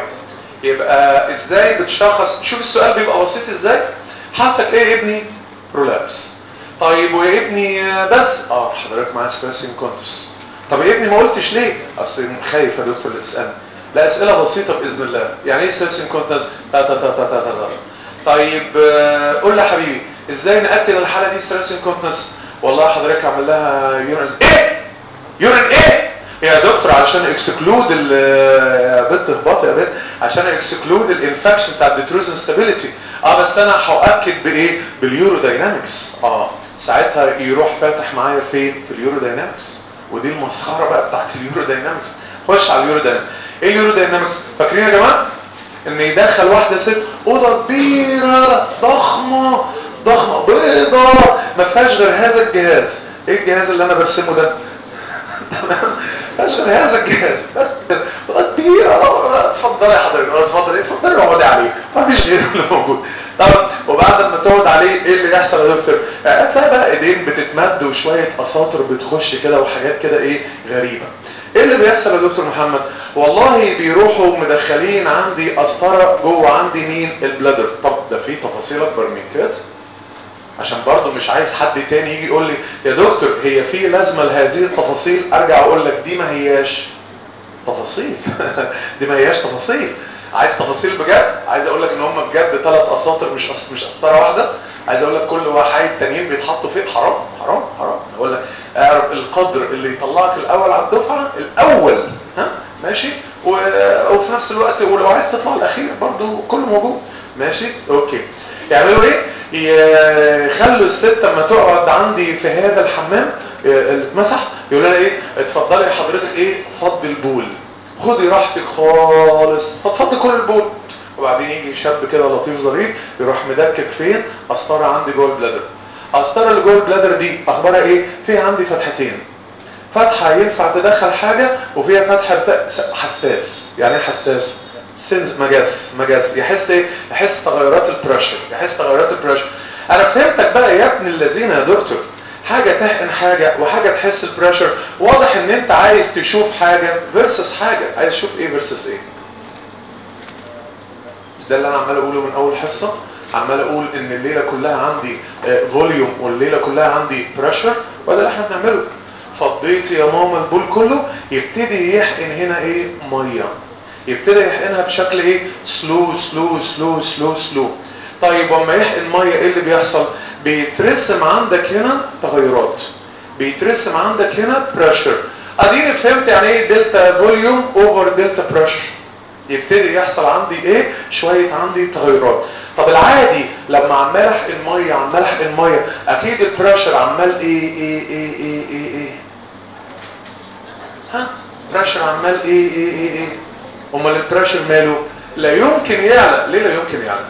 يبقى ازاي بتشخص شوف السؤال بيبقى بسيط ازاي حالتك ايه يا ابني برولابس طيب ويا ابني بس اه حضرتك معايا ستريس انكونتس طب يا ابني ما قلتش ليه اصل خايف يا دكتور اللي تسالني لا اسئله بسيطه باذن الله يعني ايه ستريس انكونتس تا تا تا تا تا تا طيب قول لي يا حبيبي ازاي ناكد الحاله دي ستريس انكونتس والله حضرتك عامل لها يورين ايه يورين ايه يا دكتور علشان اكسكلود يا بنت اهبط يا بنت عشان اكسكلود الانفكشن بتاع الديتروزن ستابيليتي اه بس انا هاكد بايه باليورو داينامكس اه ساعتها يروح فاتح معايا فين في اليورو داينامكس ودي المسخره بقى بتاعت اليورو داينامكس خش على اليورو داينامكس ايه اليورو داينامكس فاكرين يا جماعه ان يدخل واحده ست اوضه كبيره ضخمه ضخمه بيضه ما فيهاش غير هذا الجهاز ايه الجهاز اللي انا برسمه ده تمام عشان هذا الجهاز بس كده كبيرة اتفضلي يا حضرتك اتفضلي اتفضلي اقعدي عليه ما فيش غيره اللي موجود طب وبعد ما تقعد عليه ايه اللي يحصل يا دكتور هتلاقي بقى ايدين بتتمد وشويه اساطر بتخش كده وحاجات كده ايه غريبه ايه اللي بيحصل يا دكتور محمد والله بيروحوا مدخلين عندي قسطره جوه عندي مين البلادر طب ده في تفاصيل اكبر من كده عشان برضو مش عايز حد تاني يجي يقول لي يا دكتور هي في لازمه لهذه التفاصيل ارجع اقول لك دي ما هياش تفاصيل دي ما هياش تفاصيل عايز تفاصيل بجد عايز اقول لك ان هم بجد ثلاث اساطر مش أس... مش قسطره واحده عايز اقول لك كل واحد تانيين بيتحطوا فيه حرام حرام حرام اقول لك اعرف القدر اللي يطلعك الاول على الدفعه الاول ها ماشي و... وفي نفس الوقت ولو عايز تطلع الاخير برضو كله موجود ماشي اوكي يعملوا ايه يخلوا الست لما تقعد عندي في هذا الحمام اللي اتمسح يقول لها ايه اتفضلي حضرتك ايه فضي البول خدي راحتك خالص فتفضي كل البول وبعدين يجي شاب كده لطيف ظريف يروح مدكك فين قسطره عندي جوه البلادر القسطره اللي جوه البلادر دي اخبارها ايه فيها عندي فتحتين فتحه ينفع تدخل حاجه وفيها فتحه بتا... حساس يعني ايه حساس سنس مجاز مجاز يحس ايه يحس تغيرات البريشر يحس تغيرات البريشر انا فهمتك بقى يا ابن الذين يا دكتور حاجه تحقن حاجه وحاجه تحس البريشر واضح ان انت عايز تشوف حاجه فيرسس حاجه عايز تشوف ايه فيرسس ايه ده اللي انا عمال اقوله من اول حصه عمال اقول ان الليله كلها عندي فوليوم والليله كلها عندي بريشر وده اللي احنا بنعمله فضيت يا ماما البول كله يبتدي يحقن هنا ايه ميه يبتدي يحقنها بشكل ايه سلو سلو سلو سلو سلو طيب وما يحقن ميه ايه اللي بيحصل بيترسم عندك هنا تغيرات بيترسم عندك هنا بريشر اديني فهمت يعني ايه دلتا فوليوم اوفر دلتا بريشر يبتدي يحصل عندي ايه شويه عندي تغيرات طب العادي لما عمال احقن ميه عمال احقن ميه اكيد البريشر عمال ايه ايه ايه ايه ايه ايه ها بريشر عمال ايه ايه ايه ايه امال البريشر ماله لا يمكن يعلى ليه لا يمكن يعلى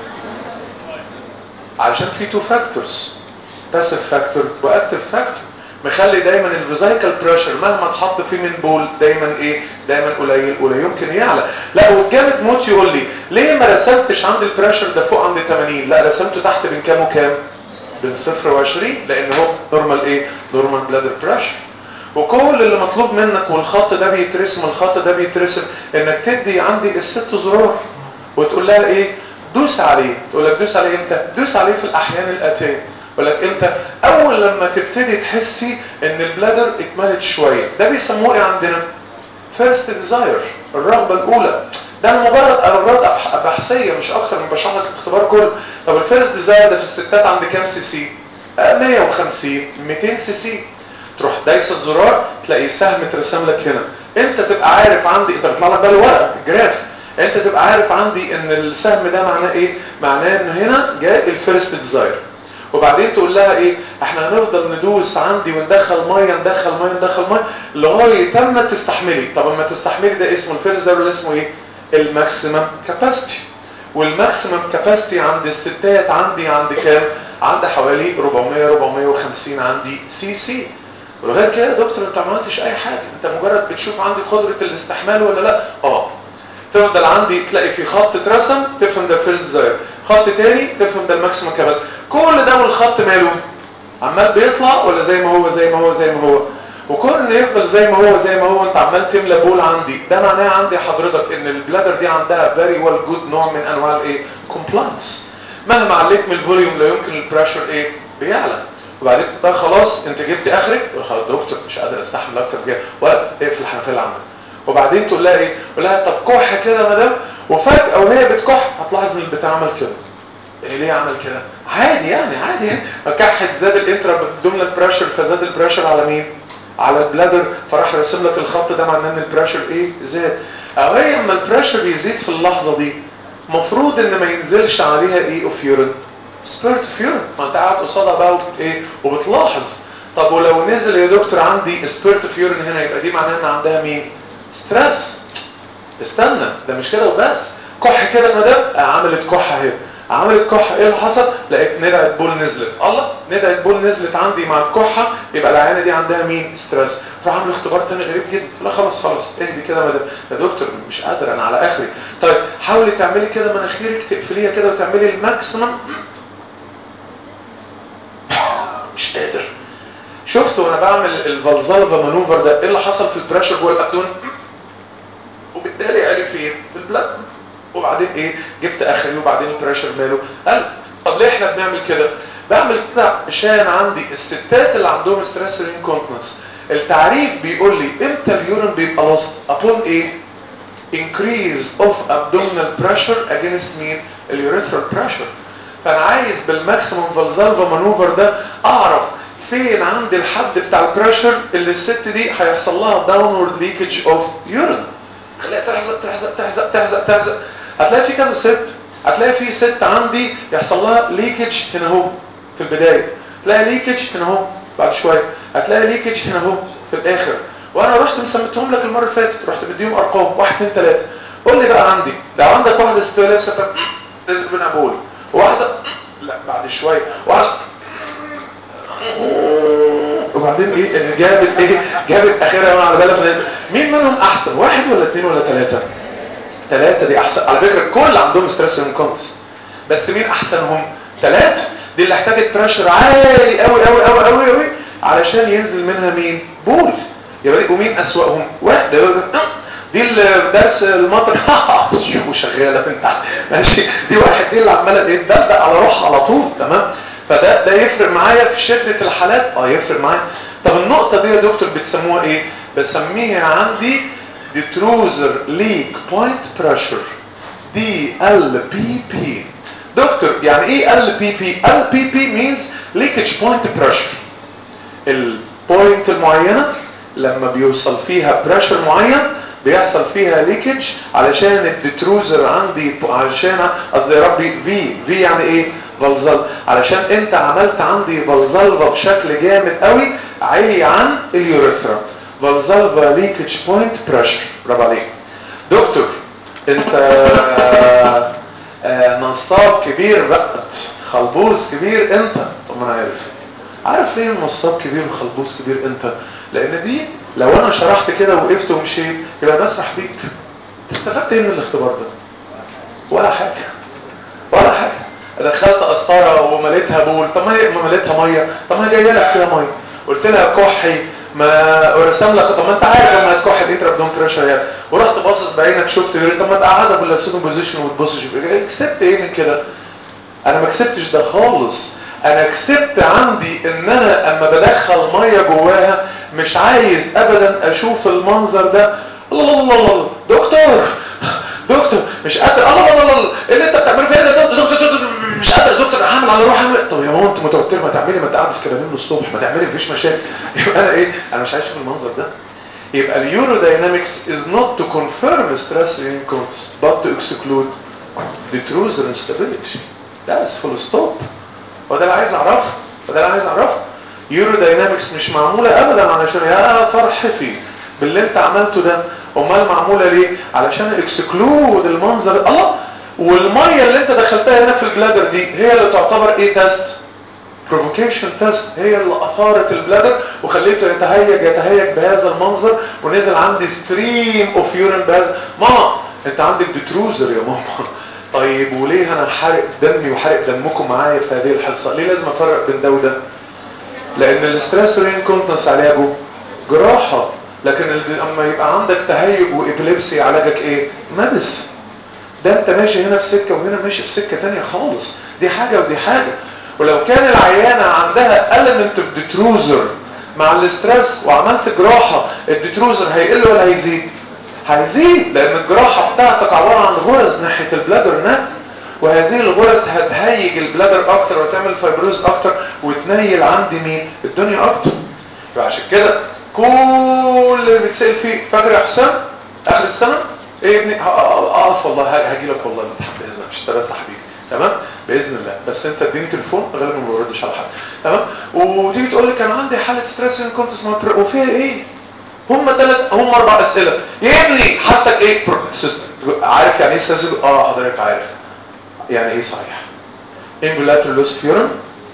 علشان في تو فاكتورز باسيف فاكتور واكتف فاكتور مخلي دايما الفيزيكال بريشر مهما اتحط فيه من بول دايما ايه دايما قليل ولا يمكن يعلى لا والجامد موت يقول لي ليه ما رسمتش عند البريشر ده فوق عند 80 لا رسمته تحت بين كام وكام بين صفر و20 لان هو نورمال ايه نورمال بلادر بريشر وكل اللي مطلوب منك والخط ده بيترسم الخط ده بيترسم انك تدي عندي الست زرار وتقول لها ايه دوس عليه تقول لك دوس عليه امتى دوس عليه في الاحيان الاتيه يقول لك انت اول لما تبتدي تحسي ان البلادر اتملت شويه ده بيسموه ايه عندنا فيرست ديزاير الرغبه الاولى ده مجرد اغراض بحثيه مش اكتر من بشرح لك الاختبار كله طب الفيرست ديزاير ده في الستات عند كام سي سي 150 200 سي سي تروح دايس الزرار تلاقي سهم اترسم لك هنا انت تبقى عارف عندي انت بيطلع لك بقى الورقه الجراف انت تبقى عارف عندي ان السهم ده معناه ايه معناه ان هنا جاء الفيرست ديزاير وبعدين تقول لها ايه احنا هنفضل ندوس عندي وندخل ميه ندخل ميه ندخل ميه لغايه تم تستحملي طب اما تستحملي ده اسمه الفيرست ديزاير ولا اسمه ايه الماكسيمم كاباسيتي والماكسيمم كاباسيتي عند الستات عندي عند كام عند حوالي 400 450 عندي سي سي ولغايه كده يا دكتور انت ما عملتش اي حاجه انت مجرد بتشوف عندي قدره الاستحمال ولا لا اه تفضل عندي تلاقي في خط اترسم تفهم ده فيرست ديزاير خط تاني تفهم ده الماكسيمم كاباسيتي كل ده والخط ماله عمال بيطلع ولا زي ما هو زي ما هو زي ما هو وكون ان يفضل زي ما هو زي ما هو انت عمال تملى بول عندي ده معناه عندي حضرتك ان البلادر دي عندها فيري ويل جود نوع من انواع الايه كومبلاينس مهما عليت من الفوليوم لا يمكن البريشر ايه بيعلى وبعدين ده خلاص انت جبت اخرك تقول خلاص دكتور مش قادر استحمل اكتر كده ولا اقفل الحنفيه اللي عندك وبعدين تقول لها ايه تقول لها طب كح كده يا مدام وفجاه وهي بتكح هتلاحظ ان البتاع عمل كده إيه ليه عمل كده عادي يعني عادي يعني كحت زاد الانترا ابدومينال بريشر فزاد البريشر على مين على البلادر فراح راسم لك الخط ده معناه ان البريشر ايه زاد او هي اما البريشر يزيد في اللحظه دي مفروض ان ما ينزلش عليها ايه اوف يورين سبيرت اوف يورين ما انت قاعد قصادها بقى وبت ايه وبتلاحظ طب ولو نزل يا دكتور عندي سبيرت اوف يورين هنا يبقى دي معناها ان عندها مين ستريس استنى ده مش كده وبس كح كده مدام عملت كحه اهي عملت كحه ايه اللي حصل لقيت ندعه بول نزلت الله ندعه بول نزلت عندي مع الكحه يبقى العيانه دي عندها مين ستريس راح عامل اختبار تاني غريب جدا لا خلاص خلاص اهدي كده يا مدام يا دكتور مش قادر انا على اخري طيب حاولي تعملي كده مناخيرك تقفليها كده وتعملي الماكسيمم مش قادر شفت وانا بعمل الفالزالفا مانوفر ده ايه اللي حصل في البريشر جوه الابدون وبالتالي عالي فين في البلاد وبعدين ايه جبت اخري وبعدين البريشر ماله قال طب ليه احنا بنعمل كده بعمل كده عشان عندي الستات اللي عندهم ستريس انكونتنس التعريف بيقول لي امتى اليورين بيبقى لوست upon ايه increase of abdominal pressure against مين اليوريثرال pressure فانا عايز بالماكسيمم فالزالفا مانوفر ده اعرف فين عند الحد بتاع البريشر اللي الست دي هيحصل لها داونورد ليكج اوف يورين خليها تحزق تحزق تحزق تحزق تحزق هتلاقي في كذا ست هتلاقي في ست عندي يحصل لها ليكج هنا اهو في البدايه تلاقي ليكج هنا اهو بعد شويه هتلاقي ليكج هنا اهو في الاخر وانا رحت مسميتهم لك المره اللي فاتت رحت بديهم ارقام 1 2 3 قول لي بقى عندي لو عندك واحده ست لسه نزل منها بول واحده لا بعد شويه واحده وبعدين ايه جابت ايه جابت اخرها على بالك مين منهم احسن واحد ولا اثنين ولا ثلاثه ثلاثه دي احسن على فكره الكل عندهم ستريس انكونتس بس مين احسنهم ثلاثه دي اللي احتاجت بريشر عالي قوي قوي قوي قوي قوي علشان ينزل منها مين بول يبقى دي ومين اسواقهم واحد دي الدرس المطر وشغاله انت ماشي دي واحد دي اللي عماله ايه تدلدق على روحها على طول تمام فده ده يفرق معايا في شده الحالات اه يفرق معايا طب النقطه دي يا دكتور بتسموها ايه بسميها عندي ديتروزر ليك بوينت بريشر دي ال بي بي دكتور يعني ايه ال بي بي ال بي بي مينز ليكج بوينت بريشر البوينت المعينه لما بيوصل فيها بريشر معين بيحصل فيها ليكج علشان الديتروزر عندي علشان قصدي يا ربي في في يعني ايه فالزل علشان انت عملت عندي فالزلفا بشكل جامد قوي عالي عن اليوريثرا فالزلفا ليكج بوينت بريشر برافو عليك دكتور انت آه آه نصاب كبير بقى خلبوز كبير انت طب ما انا عارف عارف ليه النصاب كبير وخلبوز كبير انت لان دي لو انا شرحت كده وقفت ومشيت يبقى بسرح بيك استفدت ايه من الاختبار ده ولا حاجه ولا حاجه دخلت قسطره ومليتها بول طب ما هي ما مليتها ميه طب ما جايه لك فيها ميه قلت لها كحي ما ورسم لك طب ما انت عارف لما هتكح الايترا بدون بريشر يعني ورحت باصص بعينك شفت يورين طب ما تقعدها باللاسون بوزيشن وتبص شوف ايه كسبت ايه من كده انا ما كسبتش ده خالص انا كسبت عندي ان انا اما بدخل ميه جواها مش عايز ابدا اشوف المنظر ده الله الله الله الله دكتور دكتور مش قادر الله الله الله ايه اللي انت بتعمله فيا ده دكتور دكتور دكتور مش قادر يا دكتور انا هعمل على روحي اعمل طب يا ماما انت متوتر ما تعملي ما تقعدي في كلامين للصبح ما تعملي مفيش مشاكل يبقى انا ايه انا مش عايز اشوف المنظر ده يبقى اليورو داينامكس is not to confirm stress incomes but to exclude the truth and instability that's full stop وده اللي عايز اعرفه وده اللي عايز اعرفه يورو داينامكس مش معموله ابدا علشان يا فرحتي باللي انت عملته ده امال معموله ليه علشان اكسكلود المنظر الله والميه اللي انت دخلتها هنا في البلادر دي هي اللي تعتبر ايه تيست بروفوكيشن تيست هي اللي اثارت البلادر وخليته يتهيج يتهيج بهذا المنظر ونزل عندي ستريم اوف يورين بهذا ماما انت عندك ديتروزر يا ماما طيب وليه انا حارق دمي وحارق دمكم معايا في هذه الحصه ليه لازم افرق بين ده وده لان الاستريس كونتنس علاجه جراحه لكن اما يبقى عندك تهيج وابليبسي علاجك ايه مدس ده انت ماشي هنا في سكه وهنا ماشي في سكه ثانيه خالص دي حاجه ودي حاجه ولو كان العيانه عندها element of ديتروزر مع الاسترس وعملت جراحه الديتروزر هيقل ولا هيزيد هيزيد لان الجراحه بتاعتك عباره عن غرز ناحيه البلادر نك وهذه الغرز هتهيج البلادر اكتر وتعمل فايبروز اكتر وتنيل عندي مين الدنيا اكتر فعشان كده كل اللي بتسال فيه فاكر يا حسام اخر السنه ايه يا ابني اقف والله هاجي لك والله الامتحان باذن الله مش تبقى حبيبي تمام باذن الله بس انت اديني تليفون غالبا ما بردش على حد تمام وتيجي تقول لي كان عندي حاله ستريس ان كنت اسمها وفيها ايه هم ثلاث هم اربع اسئله يا ابني حالتك ايه عارف يعني ايه ستريس اه حضرتك عارف يعني ايه صحيح involuntary loss of urine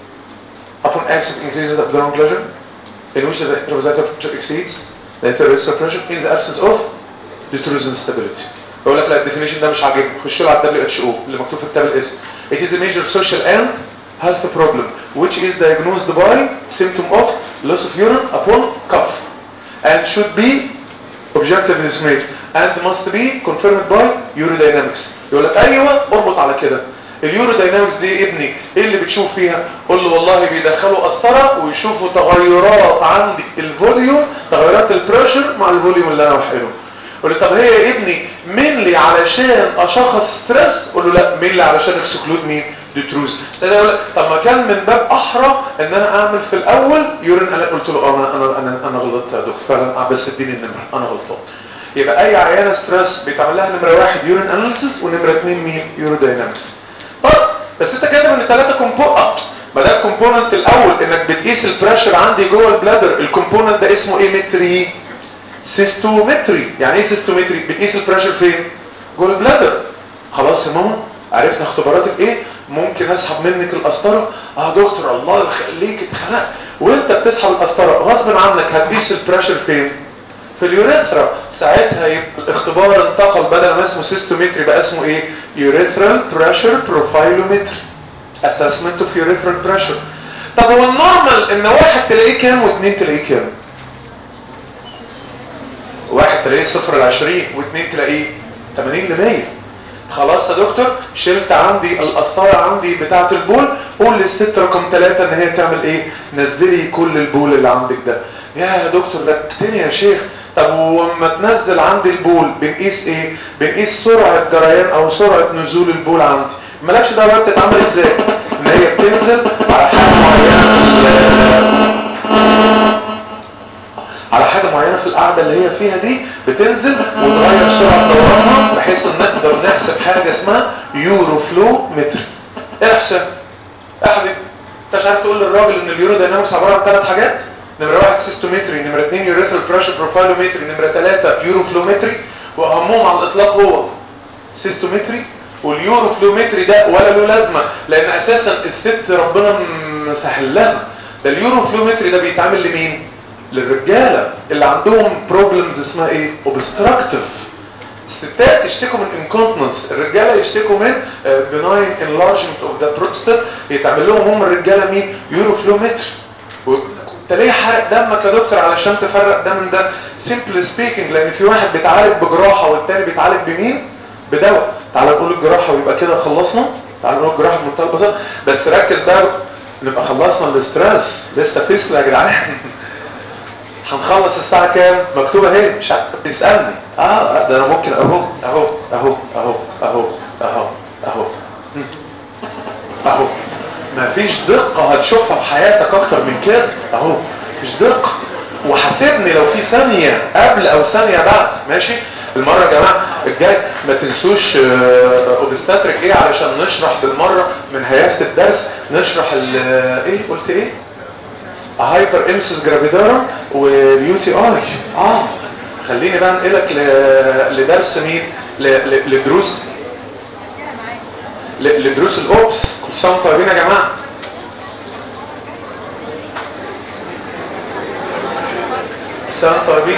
upon acts of increased abdominal pleasure in which the intravenous pressure exceeds the intravenous pressure in the absence of detrusor instability بقول لك لا الديفينيشن ده مش عاجبني خش له على الدبليو اتش او اللي مكتوب في كتاب الاسم it is a major social and health problem which is diagnosed by symptom of loss of urine upon cough and should be objectively dismayed and must be confirmed by urodynamics يقول لك ايوه اربط على كده اليورو داينامكس دي ابني ايه اللي بتشوف فيها قول له والله بيدخلوا قسطره ويشوفوا تغيرات عندي الفوليوم تغيرات البريشر مع الفوليوم اللي انا بحقنه قول له طب هي يا ابني مين لي علشان اشخص ستريس قول له لا مين لي علشان اكسكلود مين ديتروز سيدي يقول لك طب ما كان من باب احرى ان انا اعمل في الاول يورين انا قلت له اه انا انا انا, أنا غلطت يا دكتور فعلا بس اديني النمره انا غلطان يبقى اي عيانه ستريس بيتعمل لها نمره واحد يورين اناليسيس ونمره اثنين مين يورو داينامكس طب بس انت كاتب ان ثلاثه كومبوننت ما ده الكومبوننت الاول انك بتقيس البريشر عندي جوه البلادر الكومبوننت ده اسمه ايه متري سيستومتري يعني ايه سيستومتري بتقيس البريشر فين جوه البلادر خلاص يا ماما عرفنا اختباراتك ايه ممكن اسحب منك القسطره اه دكتور الله يخليك اتخنقت وانت بتسحب القسطره غصب عنك هتقيس البريشر فين في اليوريثرا ساعتها يبقى الاختبار انتقل بدل ما اسمه سيستومتري بقى اسمه ايه يوريثرال بريشر بروفايلومتري اسسمنت اوف يوريثرال بريشر طب هو النورمال ان واحد تلاقيه كام واثنين تلاقيه كام واحد تلاقيه صفر ل 20 واثنين تلاقيه 80 ل 100 خلاص يا دكتور شلت عندي القسطره عندي بتاعه البول قول للست رقم ثلاثة ان هي تعمل ايه نزلي كل البول اللي عندك ده يا دكتور ركبتني يا شيخ طب وما تنزل عندي البول بنقيس ايه بنقيس سرعه جريان او سرعه نزول البول عندي مالكش دعوه بتتعمل ازاي ان هي بتنزل على حاجه معينه على حاجه معينه في القعده اللي هي فيها دي بتنزل وتغير سرعه دورانها بحيث ان نقدر نحسب حاجه اسمها يورو فلو متر احسب احدد انت مش عارف تقول للراجل ان اليورو داينامكس عباره عن ثلاث حاجات نمره واحد سيستومتري نمره اثنين يوريثرال بريشر بروفايلومتري نمره ثلاثه يورو فلومتري واهمهم على الاطلاق هو سيستومتري واليورو فلومتري ده ولا له لازمه لان اساسا الست ربنا مسهل لها ده اليورو فلومتري ده بيتعمل لمين للرجاله اللي عندهم بروبلمز اسمها ايه اوبستراكتيف الستات يشتكوا من انكونتنس الرجاله يشتكوا من بناين انلارجمنت اوف ذا بروستات يتعمل لهم هم الرجاله مين يورو فلومتر انت ليه حرق دمك يا دكتور علشان تفرق ده من ده سيمبل سبيكينج لان في واحد بيتعالج بجراحه والتاني بيتعالج بمين بدواء تعال نقول الجراحه ويبقى كده خلصنا تعال نقول الجراحه بمنتهى البساطه بس ركز بقى نبقى خلصنا الاسترس لسه فيصل يا جدعان هنخلص الساعة كام؟ مكتوبة اهي مش عارف بيسألني اه ده انا ممكن اهو اهو اهو اهو اهو اهو اهو اهو مفيش دقة هتشوفها في حياتك اكتر من كده اهو مش دقة وحاسبني لو في ثانية قبل او ثانية بعد ماشي المرة يا جماعة الجاي ما تنسوش اوبستاتريك ايه علشان نشرح بالمرة من هيافة الدرس نشرح ال ايه قلت ايه هايبر امسس جرافيدارا واليو تي اي اه خليني بقى انقلك لدرس مين لدروس لدروس الاوبس كل سنه وانتم طيبين يا جماعه سنه طيبين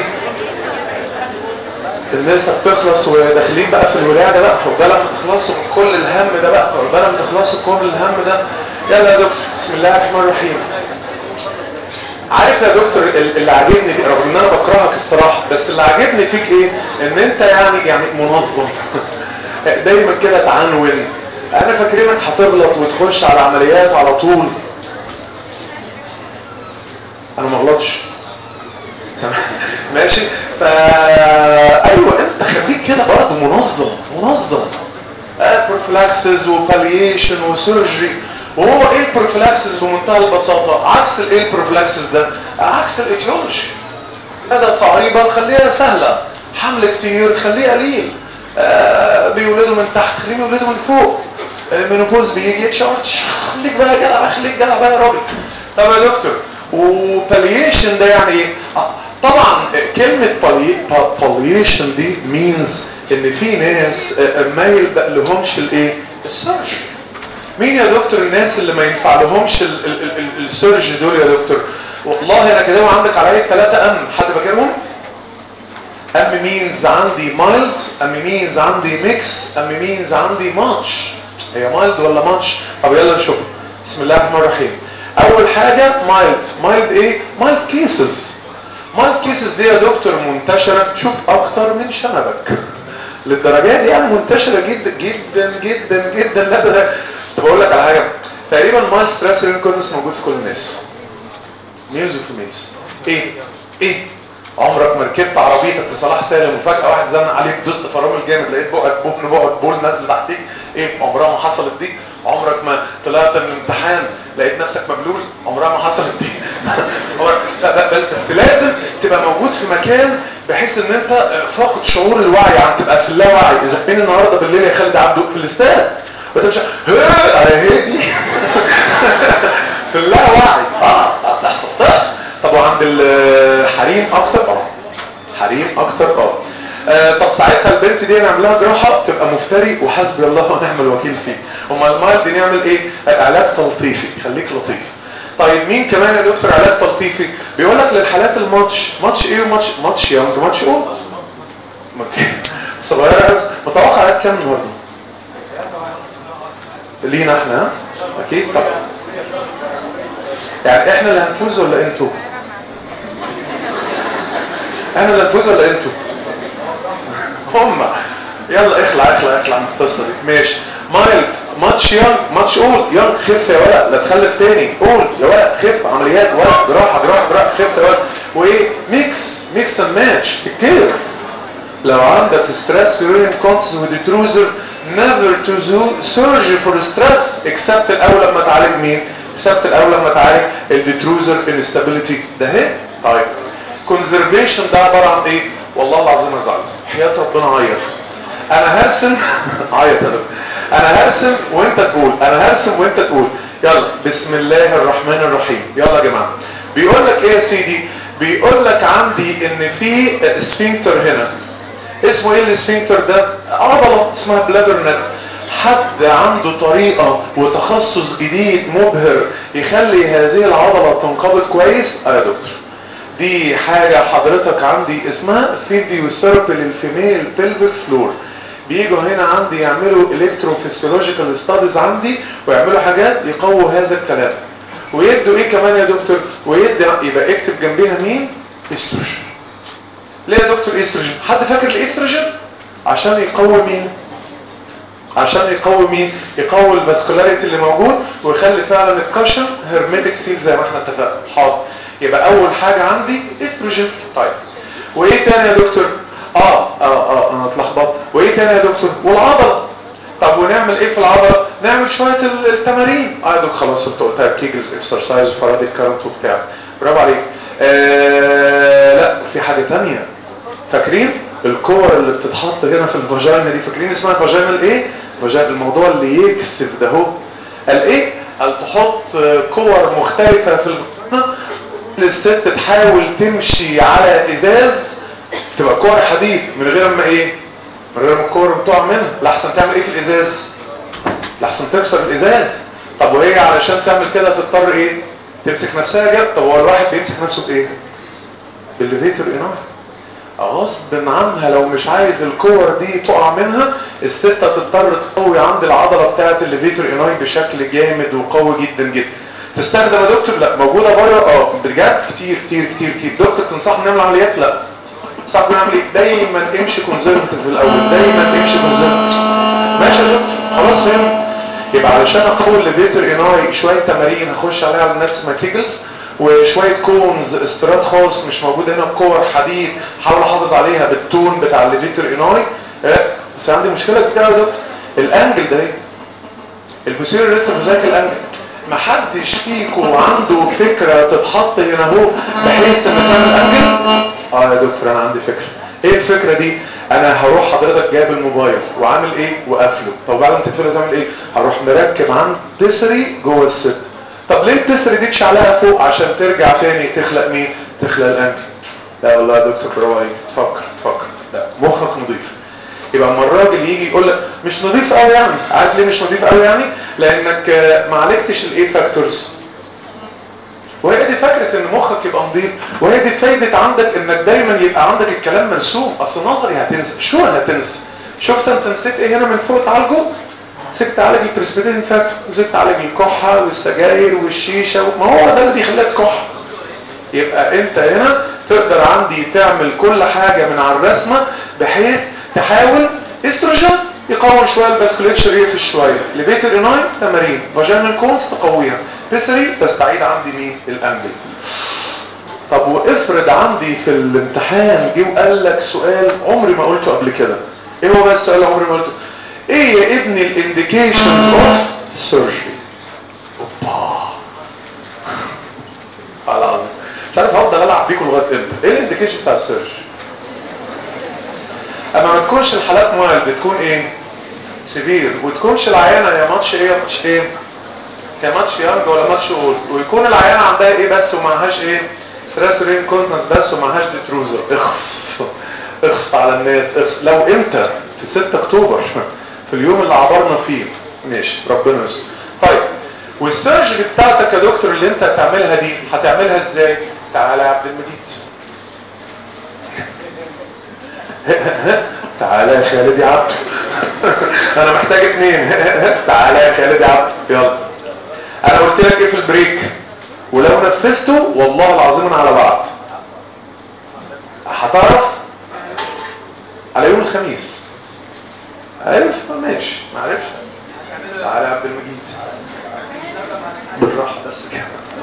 الناس بتخلص وداخلين بقى في الولاده بقى عقبال ما تخلصوا من كل الهم ده بقى عقبال ما تخلصوا كل الهم ده يلا يا دكتور بسم الله الرحمن الرحيم عارف يا دكتور اللي عاجبني رغم ان انا بكرهك الصراحه بس اللي عاجبني فيك ايه ان انت يعني يعني منظم دايما كده تعنون انا فاكرينك هتغلط وتخش على عمليات على طول انا ما غلطش ماشي فا ايوه انت خليك كده برضه منظم منظم بروفلاكسز وباليشن وسيرجري وهو ايه البروفلاكسس بمنتهى البساطة عكس الايه البروفلاكسس ده عكس الايتيولوجي هذا صعيبة خليها سهلة حمل كتير خليه قليل آه بيولدوا من تحت خليهم يولدوا من فوق آه منوبوز بيجي يتشارج خليك بقى جدع خليك جدع بقى يا راجل طب يا دكتور وباليشن ده يعني ايه آه طبعا كلمة باليشن دي مينز ان في ناس ما يلبق لهمش الايه السيرجري مين يا دكتور الناس اللي ما ينفع لهمش السيرج دول يا دكتور والله انا كده عندك عليا ثلاثة ام حد فاكرهم ام مينز عندي مايلد ام مينز عندي ميكس ام مينز عندي ماتش هي مايلد ولا ماتش طب يلا نشوف بسم الله الرحمن الرحيم اول حاجة مايلد مايلد ايه مايلد كيسز مايلد كيسز دي يا دكتور منتشرة شوف اكتر من شنبك للدرجات دي يعني منتشرة جدا جدا جدا جدا لا ده طب اقول لك على حاجه تقريبا مايل ستريس انكونس موجود في كل الناس ميلز وفيميلز ايه ايه عمرك ما ركبت عربيتك في صلاح سالم وفجاه واحد زنق عليك دوست فرامل جامد لقيت بقك بوكن بقك بول نازل تحتيك ايه عمرها ما حصلت دي عمرك ما طلعت من امتحان لقيت نفسك مبلول عمرها ما حصلت دي لا بل بس لازم تبقى موجود في مكان بحيث ان انت فاقد شعور الوعي عم تبقى في اللاوعي اذا كان النهارده بالليل يا خالد عبده في الاستاد وتمشي اهي دي في اللاوعي اه تحصل تحصل طب وعند الحريم اكتر اه حريم اكتر اه آه طب ساعتها البنت دي نعملها جراحة تبقى مفتري وحسبي الله ونعم الوكيل فيه امال المايل دي نعمل ايه علاج تلطيفي خليك لطيف طيب مين كمان يا دكتور علاج تلطيفي بيقول لك للحالات الماتش ماتش ايه وماتش ماتش يونج ماتش اول صغيره بس متوقع عدد كام النهارده لينا احنا اكيد طبعا يعني احنا اللي هنفوز ولا انتوا احنا اللي هنفوز ولا انتوا هم يلا اخلع اخلع اخلع من القصه دي ماشي مايلد ماتش يونج ماتش اول يونج خف يا ولد لا تخلف تاني قول يا ولد خف عمليات ولد جراحه جراحه جراحه خف يا ولد وايه ميكس ميكس اند ماتش كتير لو عندك ستريس يورين كونس وديتروزر never to do surgery for stress except الاول لما تعالج مين except الاول لما تعالج الديتروزر instability ده هي طيب كونزرفيشن ده عباره عن ايه والله العظيم ازعل حياه ربنا عيط انا هرسم عيط يا دكتور انا هرسم وانت تقول انا هرسم وانت تقول يلا بسم الله الرحمن الرحيم يلا يا جماعه بيقول لك ايه يا سيدي بيقول لك عندي ان في سفنكتر هنا اسمه ايه السفنكتر ده عضله اسمها بلادر نت حد عنده طريقه وتخصص جديد مبهر يخلي هذه العضله تنقبض كويس اه يا دكتور دي حاجة حضرتك عندي اسمها فيزيوثيرابي للفيميل بيلفيك فلور بيجوا هنا عندي يعملوا الكتروفيسيولوجيكال ستاديز عندي ويعملوا حاجات يقووا هذا الكلام ويدوا ايه كمان يا دكتور ويدي يبقى اكتب جنبيها مين استروجين ليه يا دكتور استروجين حد فاكر الاستروجين عشان يقوي مين عشان يقوي مين يقوي الفاسكولاريتي اللي موجود ويخلي فعلا الكشن هرميتك سيل زي ما احنا اتفقنا حاضر يبقى اول حاجة عندي استروجين طيب وايه تاني يا دكتور اه اه اه انا اتلخبطت وايه تاني يا دكتور والعضلة طب ونعمل ايه في العضلة نعمل شوية التمارين اه يا دكتور خلاص انت قلتها كيجلز اكسرسايز وفرادي كارنت وبتاع برافو عليك آه لا في حاجة تانية فاكرين الكور اللي بتتحط هنا في الفاجينا دي فاكرين اسمها فاجينال ايه فاجينا الموضوع اللي يكسف ده هو قال ايه قال تحط كور مختلفة في الفاجينا الست تحاول تمشي على ازاز تبقى كور حديد من غير ما ايه من غير ما الكور بتقع منها لحسن تعمل ايه في الازاز لحسن تكسر الازاز طب وهي علشان تعمل كده تضطر ايه تمسك نفسها جد طب هو الواحد بيمسك نفسه بايه بالليفيتور انار غصب عنها لو مش عايز الكور دي تقع منها الست تضطر تقوي عند العضله بتاعه الليفيتور اناي بشكل جامد وقوي جدا جدا تستخدم يا دكتور لا موجوده بره اه بجد كتير كتير كتير كتير دكتور تنصحنا نعمل عمليات لا صح نعمل ايه دايما امشي كونزرفتيف في الاول دايما امشي كونزرفتيف ماشي يا دكتور خلاص فهمت يبقى علشان اقوي الليفيتور اناي شويه تمارين هخش عليها على نفس ما كيجلز وشويه كونز استيراد خاص مش موجود هنا بكور حديد حاول احافظ عليها بالتون بتاع الليفيتور اناي بس عندي مشكله كتير يا دكتور الانجل ده البوسيريور ريتم ذاك الانجل محدش فيكم عنده فكرة تتحط هنا اهو بحيث ان تعمل انجل اه يا دكتور انا عندي فكرة ايه الفكرة دي انا هروح حضرتك جايب الموبايل وعامل ايه وقافله طب بعد ما تقفله تعمل ايه هروح مركب عند بيسري جوه الست طب ليه البيسري دي عليها فوق عشان ترجع تاني تخلق مين تخلق الانجل لا والله يا دكتور برافو عليك تفكر تفكر لا مخك نظيف يبقى اما الراجل يجي يقول لك مش نظيف قوي يعني عارف ليه مش نظيف قوي يعني لانك ما عالجتش الايه فاكتورز وهي دي فكره ان مخك يبقى نظيف وهي دي فايده عندك انك دايما يبقى عندك الكلام مرسوم اصل نظري هتنسى شو هتنسى شفت انت نسيت ايه هنا من فوق تعالجه مسكت تعالج البرسبيتين فاكتور مسكت تعالج الكحه والسجاير والشيشه ما هو ده اللي بيخليك كحه يبقى انت هنا تقدر عندي تعمل كل حاجه من على الرسمه بحيث تحاول استروجين يقوي شويه الباسكوليتشر يقفل شويه ليفيتر اناي تمارين فاجينال كونز تقويها بيسري تستعيد عندي مين الانجل طب وافرض عندي في الامتحان جه وقال لك سؤال عمري ما قلته قبل كده ايه هو بقى السؤال اللي عمري ما قلته ايه يا ابني الانديكيشنز اوف سيرجري اوبا العظيم مش عارف هفضل العب بيكم لغايه امتى ايه الانديكيشن بتاع السيرجري اما ما تكونش الحالات مايل بتكون ايه سيفير وتكونش العيانه يا ماتش ايه يا ماتش ايه يا ماتش يانج ولا ماتش اولد ويكون العيانه عندها ايه بس ومعهاش ايه ستريس رين كونتنس بس ومعهاش ديتروزر اخص اخص على الناس اخص لو انت في 6 اكتوبر في اليوم اللي عبرنا فيه ماشي ربنا يستر طيب والسيرجري بتاعتك يا دكتور اللي انت هتعملها دي هتعملها ازاي تعالى يا عبد المجيد تعالى يا خالد يا عبد انا محتاج اتنين تعالى يا خالد يا عبد يلا انا قلت لك ايه في البريك ولو نفذته والله العظيم انا على بعض هتعرف على يوم الخميس عارف ماشي ما عرفش تعالى يا عبد المجيد بالراحه بس كده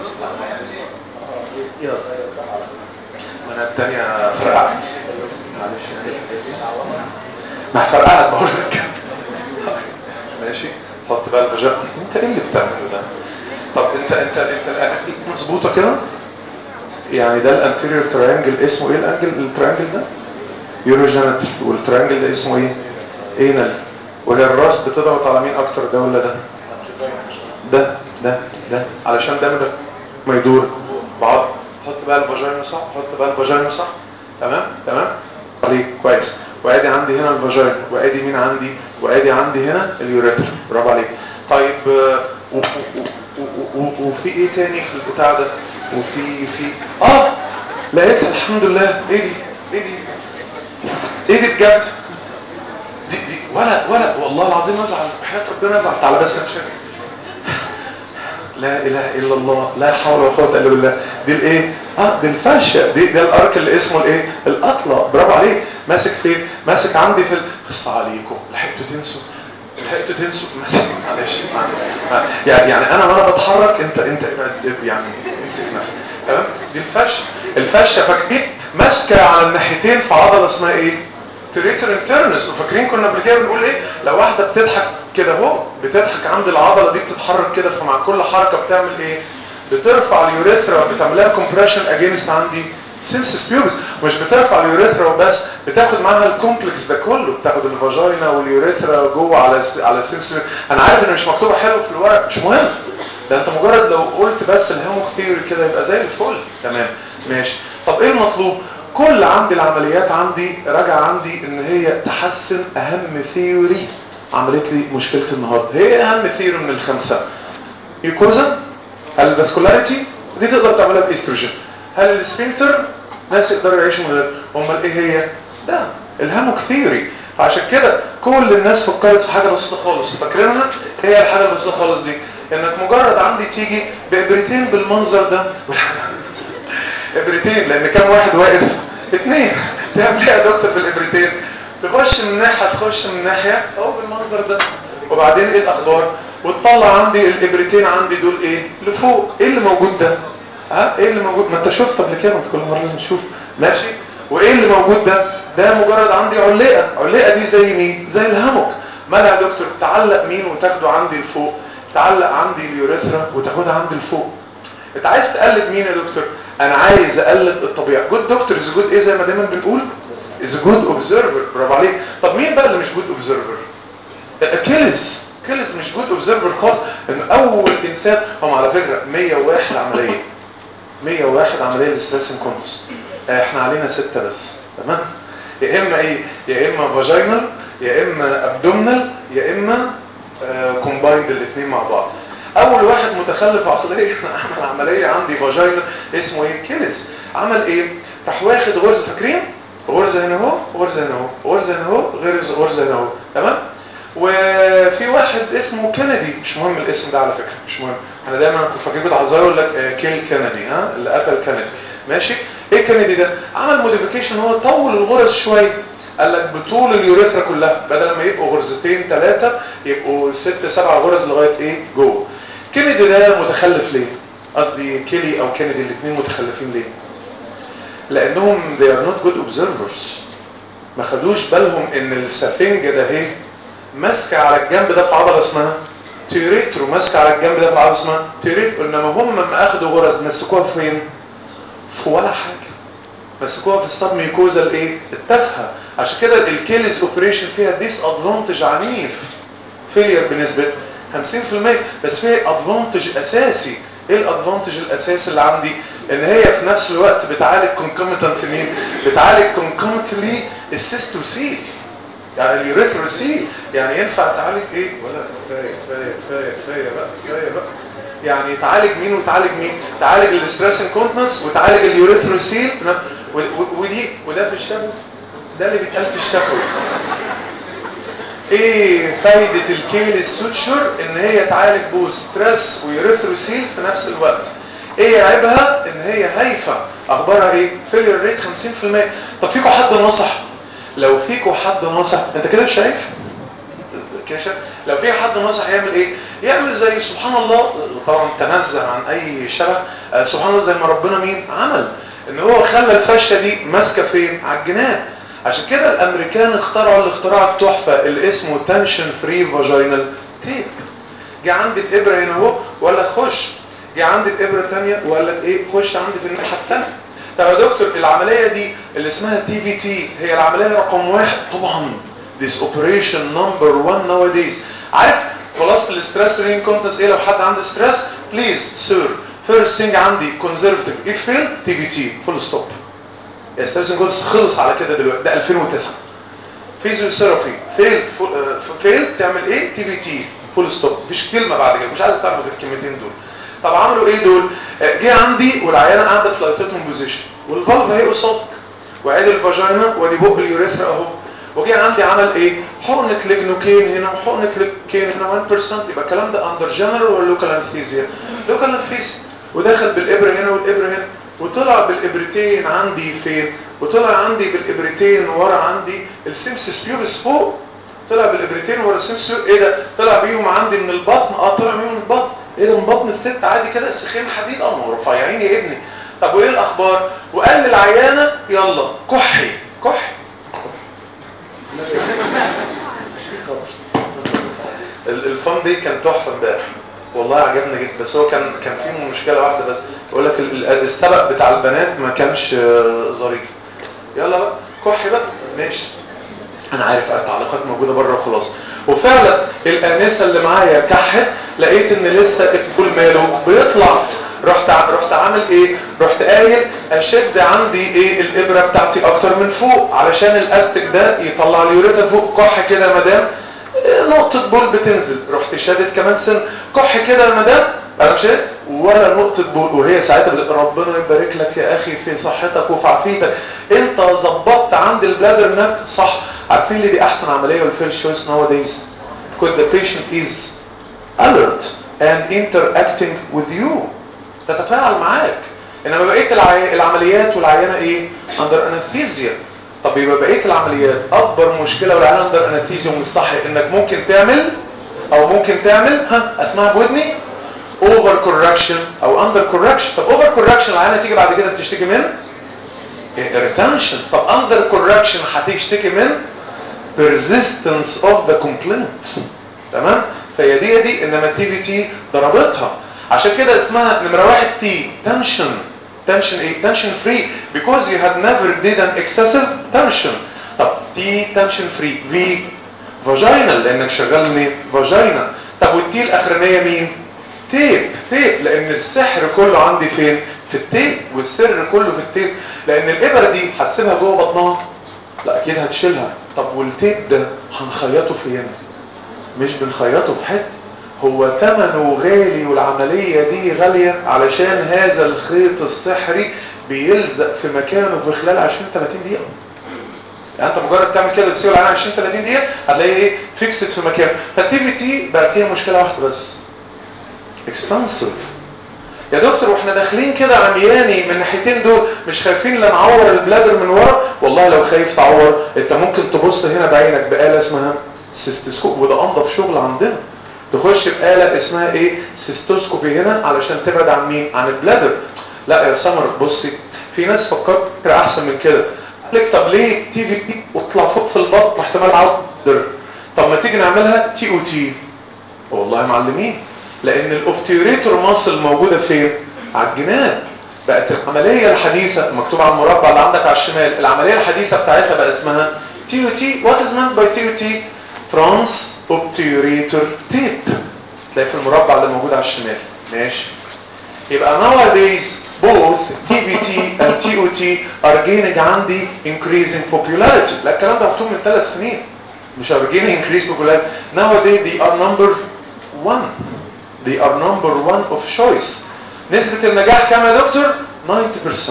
يلا ما انا التانية فرقعت معلش ما هفرقعك بقول لك ماشي حط بقى الفجاء انت ايه اللي بتعمله ده طب انت انت انت الاكل مظبوطه كده يعني ده الانتيريور تراينجل اسمه ايه الانجل التراينجل ده يوروجينيتال والتراينجل ده اسمه ايه انال وهي الراس بتضغط على مين اكتر ده ولا ده ده ده ده علشان ده ده ما يدور بعض حط بقى الفاجينا صح حط بقى الفاجينا صح تمام تمام عليك كويس وادي عندي هنا الفاجينا وادي مين عندي وادي عندي هنا اليوريثرا برافو عليك طيب آه، و- و- و- و- وفي ايه تاني في البتاع ده وفي في اه لقيتها الحمد لله ايه دي ايه دي ايه دي بجد دي دي ولا ولا والله العظيم ازعل حياة ربنا ازعل تعالى بس يا شيخ لا اله الا الله لا حول ولا قوه الا بالله دي الايه اه دي الفاشيه دي ده الارك اللي اسمه الايه الاطلع برافو عليك ماسك فين ماسك عندي في القصه عليكم لحقتوا تنسوا لحقتوا تنسوا ماسك معلش معلش. يعني يعني انا وانا بتحرك انت انت ابعد يعني امسك نفسك تمام دي الفشه الفشه فاكرين ماسكه على الناحيتين في عضله اسمها ايه تريتر انترنس وفاكرين كنا قبل كده بنقول ايه لو واحده بتضحك كده اهو بتضحك عند العضله دي بتتحرك كده فمع كل حركه بتعمل ايه بترفع اليوريثرا وبتعملها كومبريشن اجينست عندي سيمسس بيوبس مش بترفع اليوريثرا وبس بتاخد معاها الكومبلكس ده كله بتاخد الفاجينا واليوريثرا جوه على الس- على السيمسس انا عارف ان مش مكتوبه حلو في الورق مش مهم ده انت مجرد لو قلت بس الهيموك ثيوري كده يبقى زي الفل تمام ماشي طب ايه المطلوب كل عندي العمليات عندي راجع عندي ان هي تحسن اهم ثيوري عملت لي مشكله النهارده هي اهم ثيوري من الخمسه يوكوزا هل الفاسكولاريتي دي تقدر تعملها باستروجين هل السفنكتر ناس يقدروا يعيشوا من غير امال ايه هي ده الهاموك ثيوري عشان كده كل الناس فكرت في حاجه بسيطه خالص فاكرينها هي الحاجه البسيطه خالص دي انك مجرد عندي تيجي بابرتين بالمنظر ده ابرتين لان كام واحد واقف اثنين تعمل ايه يا دكتور بالابرتين تخش من ناحيه تخش من ناحيه اهو بالمنظر ده وبعدين ايه الاخبار وتطلع عندي الابرتين عندي دول ايه لفوق ايه اللي موجود ده ها ايه اللي موجود ما انت شفت قبل كده ما انت كل مره لازم تشوف ماشي وايه اللي موجود ده ده مجرد عندي علقه علقه دي زي مين زي الهاموك مالها يا دكتور تعلق مين وتاخده عندي لفوق تعلق عندي اليوريثرا وتاخدها عندي لفوق انت عايز تقلد مين يا دكتور انا عايز اقلد الطبيعه جود دكتور از جود ايه زي ما دايما بنقول از جود اوبزرفر برافو عليك طب مين بقى اللي مش جود اوبزرفر اكيلس اكيلس مش جود اوبزرفر خالص ان اول انسان هم على فكره 101 عمليه 101 عمليه للستريسنج كونتست احنا علينا سته بس تمام يا اما ايه يا اما فاجينال يا اما ابدومينال يا اما كومبايند الاثنين مع بعض اول واحد متخلف عقليا عمل عمليه عندي فاجينا اسمه ايه كيلس عمل ايه راح واخد غرزه فاكرين غرزه هنا اهو غرزه هنا اهو غرزه هنا اهو غير غرزه هنا اهو تمام وفي واحد اسمه كندي مش مهم الاسم ده على فكره مش مهم احنا دايما كنت فاكرين كده هزار يقول لك آه، كيل كندي ها اللي قتل كندي ماشي ايه كندي ده عمل موديفيكيشن هو طول الغرز شويه قال لك بطول اليوريثرا كلها بدل ما يبقوا غرزتين ثلاثه يبقوا ست سبع غرز لغايه ايه جوه كندي ده متخلف ليه قصدي كيلي او كندي الاثنين متخلفين ليه لانهم they are not good observers ما خدوش بالهم ان السفنجه ده اهي ماسكه على الجنب ده في عضله اسمها تيريترو ماسكه على الجنب ده في عضله اسمها تيريترو انما هم لما اخدوا غرز مسكوها فين في ولا حاجه مسكوها في السب ميكوزا الايه التافهه عشان كده الكيلز اوبريشن فيها ديس ادفانتج عنيف فيلير بنسبه 50% بس فيها ادفانتج اساسي ايه الادفانتج الاساسي اللي عندي ان هي في نفس الوقت بتعالج كونكوميتنت مين بتعالج كونكوميتنتلي السيستوسيل يعني اليوريثروسيل يعني ينفع تعالج ايه ولا كفايه كفايه كفايه كفايه بقى كفايه بقى يعني تعالج مين وتعالج مين تعالج الاستريس انكونتنس وتعالج اليوريثروسيل و- و- ودي وده في الشفوي ده اللي بيتقال في الشفوي ايه فايدة الكيل السوتشر ان هي تعالج بوز ستريس ويوريثروسيل في نفس الوقت ايه عيبها ان هي هايفة اخبارها ايه فيلير ريت 50% طب فيكم حد نصح لو فيكم حد نصح انت كده شايف كده شايف لو في حد نصح يعمل ايه يعمل زي سبحان الله طبعا تنزه عن اي شبه آه، سبحان الله زي ما ربنا مين عمل ان هو خلى الفشه دي ماسكه فين على الجناب عشان كده الامريكان اخترعوا الاختراع التحفه اللي اسمه تنشن فري فاجينال تيب جه عندي الابره هنا اهو ولا خش جه عندي الابره الثانيه وقال لك ايه خش عندي في الناحيه الثانيه طب يا دكتور العمليه دي اللي اسمها تي في تي هي العمليه رقم واحد طبعا this operation number one nowadays عارف خلاص الاسترس رين كونتنس ايه لو حد عنده ستريس بليز سير فيرست ثينج عندي كونزرفتيف ايه فين تي في تي فول ستوب يا ستريس رين كونتنس خلص على كده دلوقتي ده 2009 فيزيوثيرابي فيل فيل تعمل ايه تي في تي فول ستوب مفيش كلمه بعد كده مش عايز تعمل غير الكلمتين دول طب عملوا ايه دول جه عندي والعيانه قاعده في لايفتهم بوزيشن والفالف اهي قصادك وعيد الفاجينا وادي بق اليوريثرا اهو وجه عندي عمل ايه حقنه ليجنوكين هنا وحقنه ليجنوكين هنا 1% يبقى الكلام ده اندر جنرال ولا لوكال انستيزيا لوكال انستيزيا ودخل بالابره هنا والابره هنا وطلع بالابرتين عندي فين وطلع عندي بالابرتين ورا عندي السيمسس بيوبس فوق طلع بالابرتين ورا السيمسس ايه ده طلع بيهم عندي من البطن اه طلع بيهم من البطن ايه ده من بطن الست عادي كده السخين حديد اه ما رفيعين يا ابني طب وايه الاخبار وقال للعيانه يلا كحي كحي الفن دي كان تحفه امبارح والله عجبني جدا بس هو كان كان فيه مشكله واحده بس بقول لك السبق بتاع البنات ما كانش ظريف يلا بقى كحي بقى ماشي انا عارف التعليقات موجوده بره وخلاص وفعلا الانسه اللي معايا كحت لقيت ان لسه الفول ماله بيطلع رحت رحت عامل ايه رحت قايل اشد عندي ايه الابره بتاعتي اكتر من فوق علشان الاستك ده يطلع اليوريتا فوق كح كده يا مدام نقطة بول بتنزل رحت شادت كمان سن كح كده يا مدام انا مش ولا نقطة بول وهي ساعتها بتقول ربنا يبارك لك يا اخي في صحتك وفي عافيتك انت ظبطت عند البلادر نك صح عارفين ليه دي احسن عملية والفيرست شويس nowadays because the patient is alert and interacting with you تتفاعل معاك انما بقيه العمليات والعيانه ايه اندر انستيزيا طب يبقى بقيه العمليات اكبر مشكله والعيانه اندر انستيزيا ومش صح انك ممكن تعمل او ممكن تعمل ها اسمها بودني اوفر كوركشن او اندر كوركشن طب اوفر كوركشن العيانه تيجي بعد كده بتشتكي من ريتنشن طب اندر كوركشن هتشتكي من persistence of the complaint تمام فهي دي دي انما التي في تي ضربتها عشان كده اسمها نمرة واحد تي tension tension ايه tension free because you had never did an excessive tension طب تي tension free في vaginal لانك شغال منين فاجينا طب والتي الاخرانيه مين تيب تيب لان السحر كله عندي فين في التيب والسر كله في التيب لان الابره دي هتسيبها جوه بطنها لا اكيد هتشيلها طب والتيب ده هنخيطه فين مش بنخيطه في حته هو ثمنه غالي والعملية دي غالية علشان هذا الخيط السحري بيلزق في مكانه في خلال 20 30 دقيقة يعني انت مجرد تعمل كده تسيب العين 20 30 دقيقة هتلاقي ايه فيكسد في مكانه فالتي في تي بقت هي مشكلة واحدة بس اكسبنسيف يا دكتور واحنا داخلين كده عمياني من الناحيتين دول مش خايفين لا نعور البلادر من ورا والله لو خايف تعور انت ممكن تبص هنا بعينك بآلة اسمها سيستسكوب وده انضف شغل عندنا تخش بآلة اسمها ايه سيستوسكوبي هنا علشان تبعد عن مين عن البلادر لا يا سمر بصي في ناس فكرت فكرة احسن من كده قال لك طب ليه تي في تي واطلع فوق في البطن احتمال عودر طب ما تيجي نعملها تي او تي والله معلمين لان الاوبتيوريتور ماسل موجوده فين على الجناب بقت العمليه الحديثه مكتوب على المربع اللي عندك على الشمال العمليه الحديثه بتاعتها بقى اسمها تي او تي وات از meant باي تي او تي ترانس obturator tape تلاقي في المربع اللي موجود على الشمال ماشي يبقى nowadays both TBT and TOT are gaining عندي increasing popularity لا الكلام ده مكتوب من ثلاث سنين مش are gaining increasing popularity nowadays they are number one they are number one of choice نسبة النجاح كام يا دكتور 90%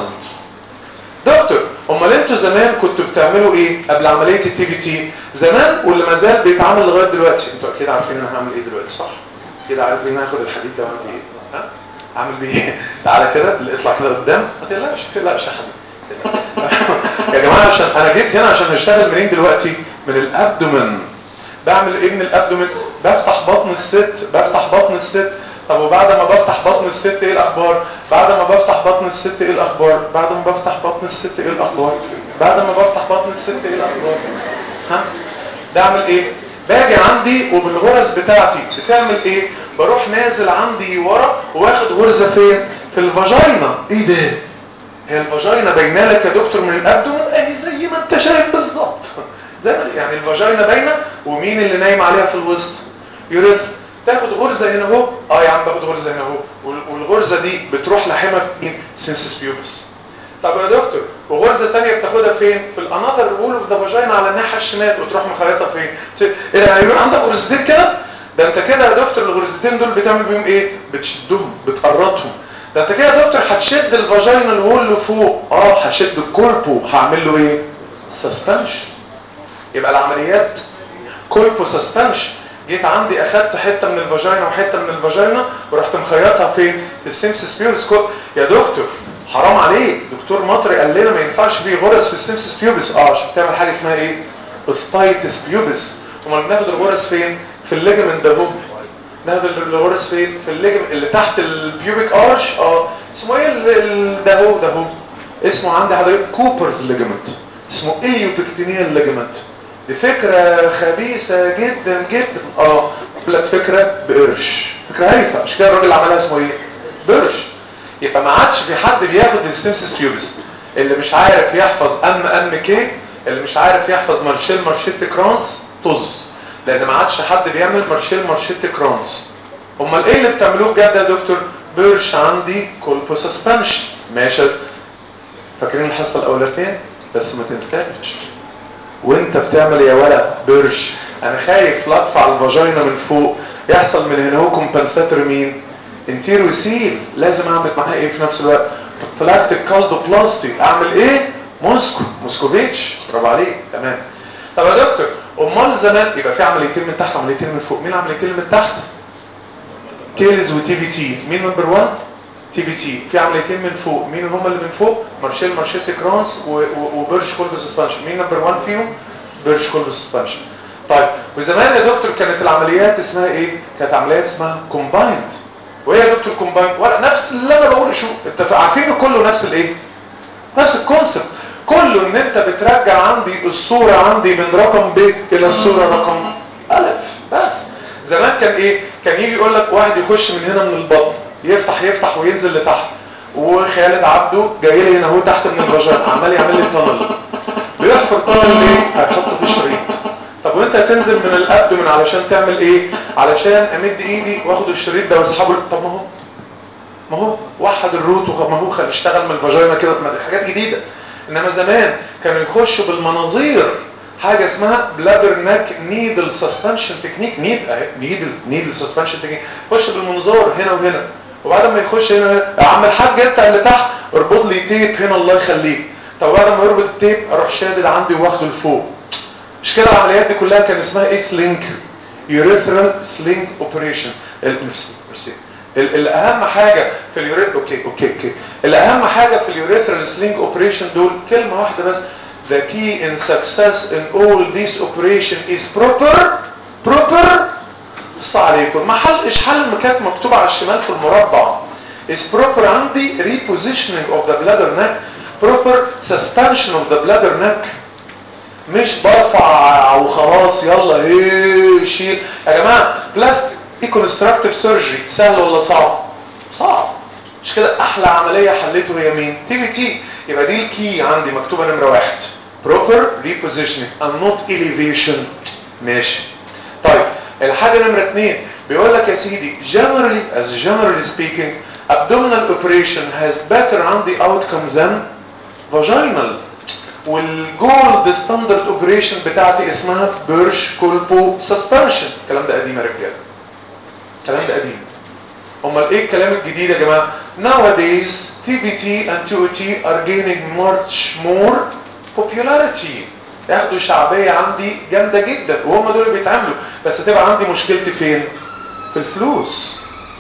دكتور امال انتوا زمان كنتوا بتعملوا ايه قبل عمليه التي بي تي زمان واللي ما زال بيتعمل لغايه دلوقتي انتوا اكيد عارفين انا هعمل ايه دلوقتي صح كده عارفين هاخد الحديد ده واعمل ايه ها اعمل بيه ايه تعالى كده اطلع كده قدام ما تقلقش ما تقلقش يا حبيبي يا جماعه عشان انا جيت هنا عشان هشتغل منين دلوقتي من الابدومن بعمل ايه من الابدومن بفتح بطن الست بفتح بطن الست طب وبعد ما بفتح بطن الست ايه الاخبار بعد ما بفتح بطن الست ايه الاخبار بعد ما بفتح بطن الست ايه الاخبار بعد ما بفتح بطن الست ايه الاخبار ها ده اعمل ايه باجي عندي وبالغرز بتاعتي بتعمل ايه بروح نازل عندي ورا واخد غرزه فين في الفاجينا ايه ده هي الفاجينا باينه لك يا دكتور من الابدومن اهي زي ما انت شايف بالظبط زي ما يعني الفاجينا باينه ومين اللي نايم عليها في الوسط يوريثرا تاخد غرزه هنا اهو اه يا عم باخد غرزه هنا اهو والغرزه دي بتروح لحمه في مين سينسس بيوبس طب يا دكتور وغرزه ثانيه بتاخدها فين في الاناتر وول اوف ذا فاجينا على الناحيه الشمال وتروح مخيطها فين ايه ده هيبقى عندك غرزتين كده ده انت كده يا دكتور الغرزتين دول بتعمل بيهم ايه بتشدهم بتقرطهم ده انت كده يا دكتور هتشد الفاجينا الوول لفوق اه هشد الكولبو هعمل له ايه سسبنشن يبقى العمليات كولبو سسبنشن جيت عندي اخدت حته من الفاجينا وحته من الفاجينا ورحت مخيطها فين في السيمسس بيوبس يا دكتور حرام عليك دكتور مطري قال لنا ما ينفعش فيه غرز في السيمسس بيوبس اه عشان تعمل حاجه اسمها ايه اوستايتس بيوبس امال بناخد الغرز فين في الليجمنت ده اهو ناخد الغرز فين في الليجمنت اللي تحت البيوبيك ارش اه اسمه ايه ده اهو ده اهو اسمه عندي حضرتك كوبرز ليجمنت اسمه اليوبكتينيال ليجمنت دي فكرة خبيثة جدا جدا اه لك فكرة بقرش فكرة هايفة مش كده الراجل اللي عملها اسمه ايه بقرش يبقى ما عادش في حد بياخد السيمسس بيوبس اللي مش عارف يحفظ ام ام كي اللي مش عارف يحفظ مارشيل مارشيت كرانس طز لان ما عادش حد بيعمل مارشيل مارشيت كرانس امال ايه اللي بتعملوه بجد يا دكتور بيرش عندي كولبو سسبنشن ماشي فاكرين الحصه الاولانيه بس ما تنساش وانت بتعمل يا ولد بيرش انا خايف لا ادفع الفاجينا من فوق يحصل من هنا هو كومبنساتور مين انتيرو سيل لازم اعمل معاه ايه في نفس الوقت فلاكتيك كالدو بلاستي اعمل ايه موسكو موسكوفيتش برافو عليك تمام طب يا دكتور امال زمان يبقى في عمليتين من تحت عمليتين من فوق مين العمليتين اللي من تحت كيلز وتي في تي مين نمبر 1 تي في تي في عمليتين من فوق مين هم اللي من فوق مارشيل مارشيل كرونس وبرج كولف سسبنشن مين نمبر 1 فيهم برج كولف سسبنشن طيب وزمان يا دكتور كانت العمليات اسمها ايه كانت عمليات اسمها كومبايند وايه يا دكتور كومبايند ولا نفس اللي انا بقوله شو انت عارفينه كله نفس الايه نفس الكونسبت كله ان انت بترجع عندي الصورة عندي من رقم ب الى الصورة رقم الف بس زمان كان ايه كان يجي يقول لك واحد يخش من هنا من البطن يفتح يفتح وينزل لتحت وخالد عبده جاي لي هنا اهو تحت من الرجاء عمال يعمل لي تنل بيحفر تنل ليه هتحط فيه شريط طب وانت هتنزل من الابدومن علشان تعمل ايه علشان امد ايدي واخد الشريط ده واسحبه طب ما هو ما هو وحد الروت وما هو خلي اشتغل من الفاجينا كده حاجات جديده انما زمان كانوا يخشوا بالمناظير حاجه اسمها بلادر ناك نيدل سسبنشن تكنيك نيد اهي نيدل نيدل سسبنشن تكنيك خش بالمنظار هنا وهنا وبعد ما يخش هنا يا عم الحاج انت اللي تحت اربط لي تيب هنا الله يخليك طب بعد ما يربط التيب اروح شادد عندي واخده لفوق مش كده العمليات دي كلها كان اسمها ايه سلينك يوريثرال سلينك اوبريشن ميرسي الاهم حاجه في اليوريث اوكي اوكي اوكي الاهم حاجه في اليوريثرال سلينك اوبريشن دول كلمه واحده بس the key in success in all this operation is proper proper بص عليكم ما حلقش حل ما كانت مكتوبه على الشمال في المربع is proper عندي repositioning of the bladder neck proper suspension of the bladder neck مش برفع وخلاص يلا ايه شيل يا جماعه بلاستيك ايه كونستراكتيف سيرجري سهل ولا صعب صعب مش كده احلى عمليه حليته هي مين تي في تي يبقى دي الكي عندي مكتوبه نمره واحد proper repositioning and not elevation ماشي طيب الحاجه نمره اثنين بيقول لك يا سيدي generally as generally speaking abdominal operation has better عندي outcome than vaginal والجولد ستاندرد اوبريشن بتاعتي اسمها بيرش كولبو سسبنشن الكلام ده قديم يا رجاله الكلام ده قديم امال ايه الكلام الجديد يا جماعه nowadays TBT and TOT are gaining much more popularity ياخدوا شعبيه عندي جامده جدا وهم دول اللي بيتعاملوا بس هتبقى عندي مشكلتي فين في الفلوس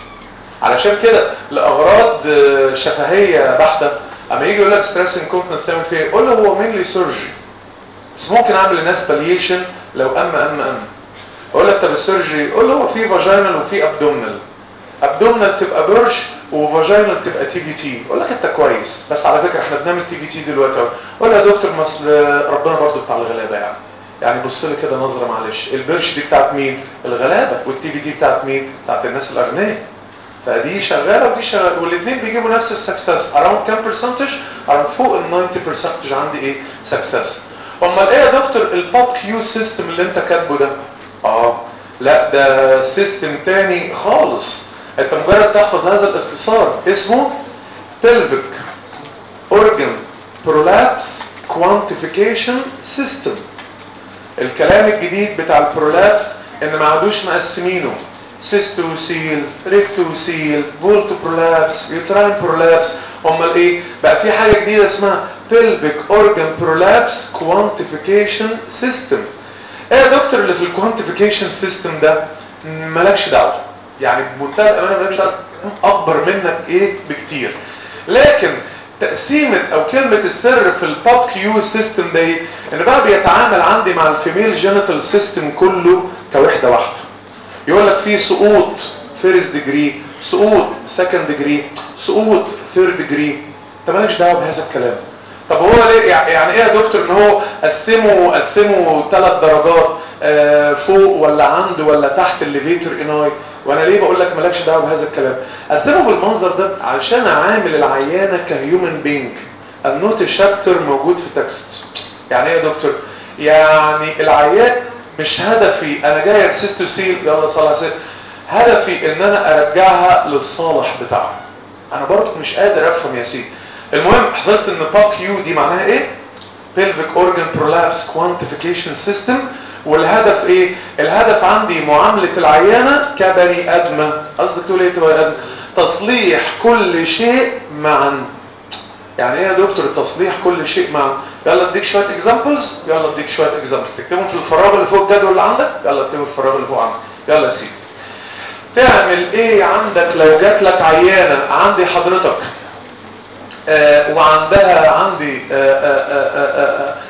علشان كده لاغراض شفهيه بحته اما يجي يقول لك ستريس انكونفنس تعمل فيه قول له هو مينلي سيرجري بس ممكن اعمل للناس باليشن لو ام ام ام اقول لك طب السيرجري قول له هو في فاجينال وفي ابدومينال ابدومينال تبقى برش وفاجينال تبقى تي في تي اقول لك انت كويس بس على فكره احنا بنعمل تي في تي دلوقتي اهو قول له يا دكتور مصر ربنا برضو بتاع الغلابه يعني يعني بص لي كده نظره معلش البرش دي بتاعت مين الغلابه والتي في دي بتاعت مين بتاعت الناس الاغنياء فدي شغاله ودي شغاله والاثنين بيجيبوا نفس السكسس اراوند كام برسنتج اراوند فوق ال 90% عندي ايه سكسس امال ايه يا دكتور البوب كيو سيستم اللي انت كاتبه ده اه لا ده سيستم تاني خالص انت مجرد تحفظ هذا الاختصار اسمه pelvic organ prolapse quantification system الكلام الجديد بتاع البرولابس ان ما عادوش مقسمينه سيستوسيل ريكتوسيل فولتو برولابس يوتراين برولابس امال ايه بقى في حاجه جديده اسمها pelvic organ prolapse quantification system ايه يا دكتور اللي في الكوانتيفيكيشن سيستم ده مالكش دعوه يعني بمنتهى الامانه مالكش دعوه اكبر منك ايه بكتير لكن تقسيمة او كلمة السر في الباب كيو سيستم ده ايه ان بقى بيتعامل عندي مع الفيميل جينيتال سيستم كله كوحدة واحدة يقول لك في سقوط فيرست ديجري سقوط سكند ديجري سقوط ثيرد ديجري انت مالكش دعوه بهذا الكلام طب هو ليه يعني ايه يا دكتور ان هو قسمه قسمه ثلاث درجات آه فوق ولا عند ولا تحت الليفيتور اناي وانا ليه بقول لك مالكش دعوه بهذا الكلام قسمه بالمنظر ده علشان اعامل العيانه كهيومن بينج النوت شابتر موجود في تكست يعني ايه يا دكتور يعني العيان مش هدفي انا جايه بسيستوسيل يلا صلاه على سيد هدفي ان انا ارجعها للصالح بتاعها انا برضه مش قادر افهم يا سيدي المهم حفظت ان باك يو دي معناها ايه pelvic organ prolapse quantification system والهدف ايه الهدف عندي معاملة العيانة كبني ادمة قصدك تقول ايه كبني ادمة تصليح كل شيء معا يعني ايه يا دكتور تصليح كل شيء معا يلا اديك شوية اكزامبلز يلا اديك شوية اكزامبلز تكتبهم في الفراغ اللي فوق الجدول اللي عندك يلا اكتبهم في الفراغ اللي فوق عندك يلا يا سيدي تعمل ايه عندك لو جات لك عيانة عندي حضرتك آه وعندها عندي آه آه آه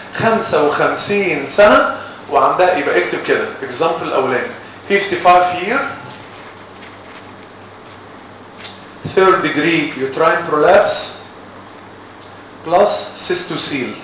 55 سنة وعندها يبقى اكتب كده example الاولاني 55 year third degree uterine prolapse plus cystocele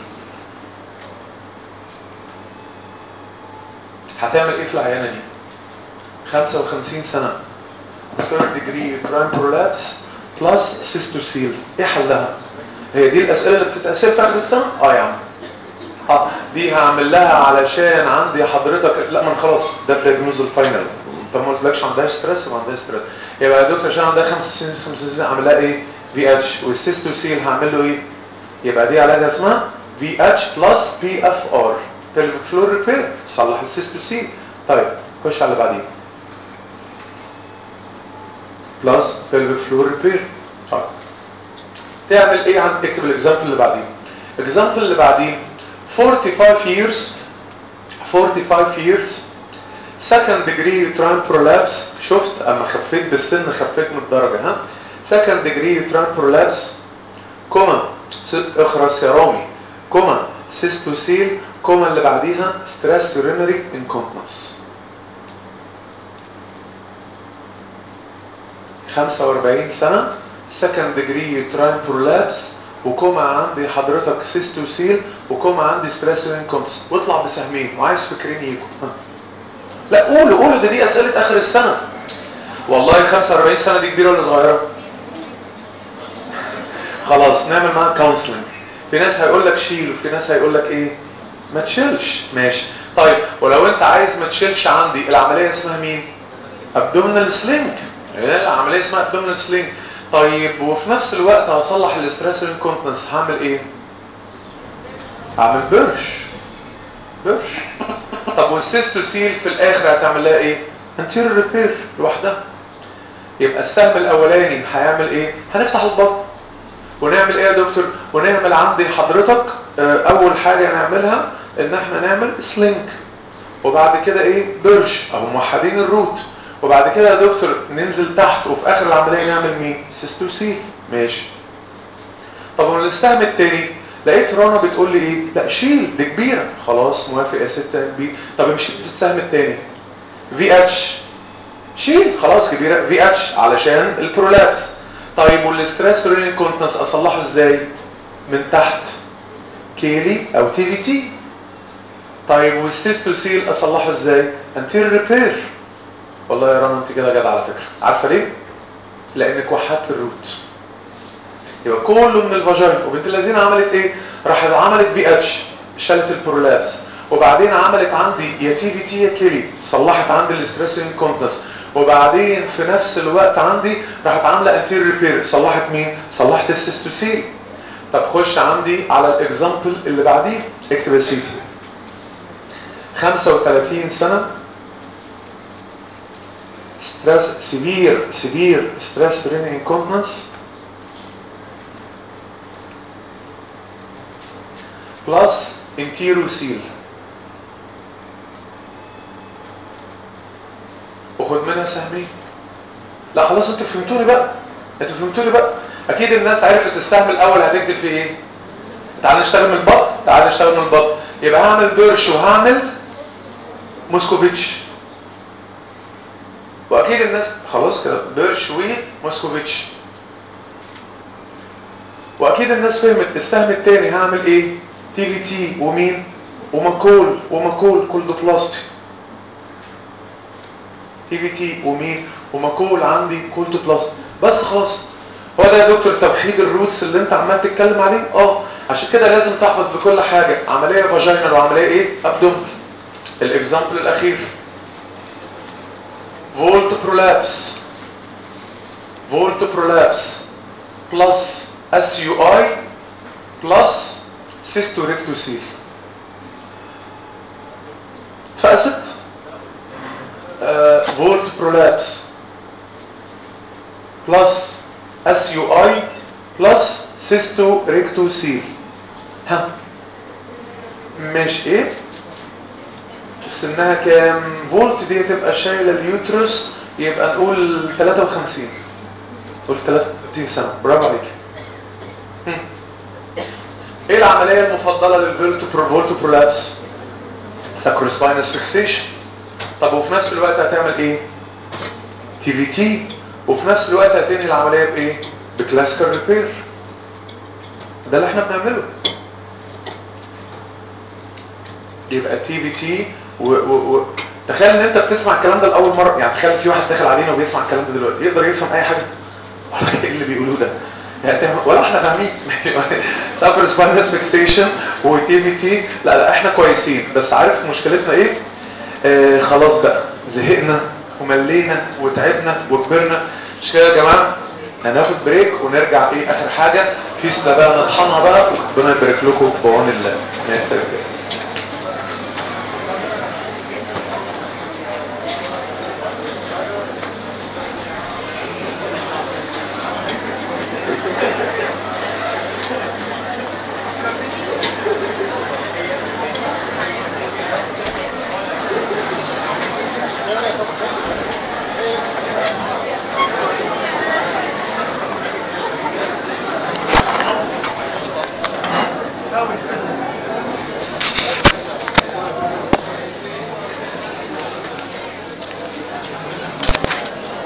هتعمل ايه في العيانة دي 55 سنة third degree uterine prolapse plus cystocele ايه حلها هي دي الاسئلة اللي بتتأسئل في اخر السنة اه يا عم اه دي هعمل لها علشان عندي حضرتك لا من خلاص ده الدياجنوز الفاينل انت ما قلتلكش عندها ستريس وما عندها ستريس يبقى يا دكتور عشان عندها 65 65 اعمل لها ايه في اتش والسيستوسيل هعمل له ايه يبقى دي علاجها اسمها في اتش بلس بي اف ار pelvic floor ريبير صلح السيستوسيل طيب خش على اللي بعديه بلس pelvic floor ريبير طيب تعمل ايه عند اكتب الاكزامبل اللي بعديه الاكزامبل اللي بعديه 45 years 45 years second degree uterine prolapse شفت اما خفيت بالسن خفيت من الدرجة ها second degree uterine prolapse كوما اخرس يا رامي كوما سيستوسيل كوما اللي بعديها stress urinary incontinence 45 سنة second degree uterine prolapse وكوما عندي حضرتك سيستوسيل وكوما عندي ستريس انكونتس واطلع بسهمين وعايز فكرين يجوا لا قولوا قولوا ده دي اسئله اخر السنه والله 45 سنه دي كبيره ولا صغيره خلاص نعمل معاها كونسلنج في ناس هيقول لك شيل وفي ناس هيقول لك ايه ما تشيلش ماشي طيب ولو انت عايز ما تشيلش عندي العمليه اسمها مين ابدومينال سلينج العمليه اسمها ابدومينال سلينج طيب وفي نفس الوقت هصلح الاستريس انكونتنس هعمل ايه هعمل برش برش طب والسيستوسيل في الاخر هتعمل لها ايه انتيريور ريبير لوحدها يبقى السهم الاولاني هيعمل ايه هنفتح البطن ونعمل ايه يا دكتور ونعمل عندي حضرتك اول حاجه نعملها ان احنا نعمل سلينك وبعد كده ايه برش او موحدين الروت وبعد كده يا دكتور ننزل تحت وفي اخر العمليه نعمل مين سيستوسيل ماشي طب والسهم التاني لقيت رنا بتقول لي ايه لا شيل دي كبيره خلاص موافق يا ست كبير طب مش السهم التاني في اتش شيل خلاص كبيره في اتش علشان البرولابس طيب والاستريس رينين كونتنس اصلحه ازاي من تحت كيلي او تي في تي طيب والسيستوسيل اصلحه ازاي انتير ريبير والله يا رنا انت كده جدع على فكره عارفه ليه لانك وحدت الروت يبقى كله من الفاجينا وبنت الذين عملت ايه راحت عملت بي اتش شالت البرولابس وبعدين عملت عندي يا تي في تي يا كيلي صلحت عندي الاستريس انكونتنس وبعدين في نفس الوقت عندي راحت عامله انتير ريبير صلحت مين صلحت السيستوسيل طب خش عندي على الاكزامبل اللي بعديه اكتب يا سيدي 35 سنه ستريس سيفير سيفير ستريس رين انكونتنس بلس انتيروسيل وخد منها سهمين لا خلاص انتوا فهمتوني بقى انتوا فهمتوني بقى اكيد الناس عرفت السهم الاول هتكتب فيه ايه تعال نشتغل من البط تعال نشتغل من البط يبقى هعمل بيرش وهعمل موسكوفيتش واكيد الناس خلاص كده بيرش وموسكوفيتش واكيد الناس فهمت السهم الثاني هعمل ايه تي في تي ومين وماكول وماكول كولدوبلاستي تي في تي ومين وماكول عندي كولدوبلاستي بس خلاص هو ده يا دكتور توحيد الروتس اللي انت عمال تتكلم عليه اه عشان كده لازم تحفظ بكل حاجه عمليه فاجينال وعمليه ايه ابدومن الاكزامبل الاخير فولت برولابس فولت برولابس بلس اس يو اي بلس سيستو ريكتوسيل فقست فولت برولابس بلس اس يو اي بلس سيستو ريكتوسيل ها مش ايه سنها كام فولت دي تبقى شايله اليوترس يبقى نقول 53 قول 33 سنه برافو عليك ايه العمليه المفضله للفولت فولت برولابس ساكروسباينس فيكسيشن طب وفي نفس الوقت هتعمل ايه تي في تي وفي نفس الوقت هتنهي العمليه بايه بكلاسيكال ريبير ده اللي احنا بنعمله يبقى تي في تي و, و, و تخيل ان انت بتسمع الكلام ده لاول مره يعني تخيل في واحد داخل علينا وبيسمع الكلام ده دلوقتي يقدر يفهم اي حاجه ايه اللي بيقولوه ده يعني ولا احنا فاهمين سافر سباينس فيكسيشن وتي في تي لا لا احنا كويسين بس عارف مشكلتنا ايه آه خلاص بقى زهقنا وملينا وتعبنا وكبرنا مش كده يا جماعه هناخد بريك ونرجع ايه اخر حاجه في بقى نطحنها بقى وربنا يبارك لكم بعون الله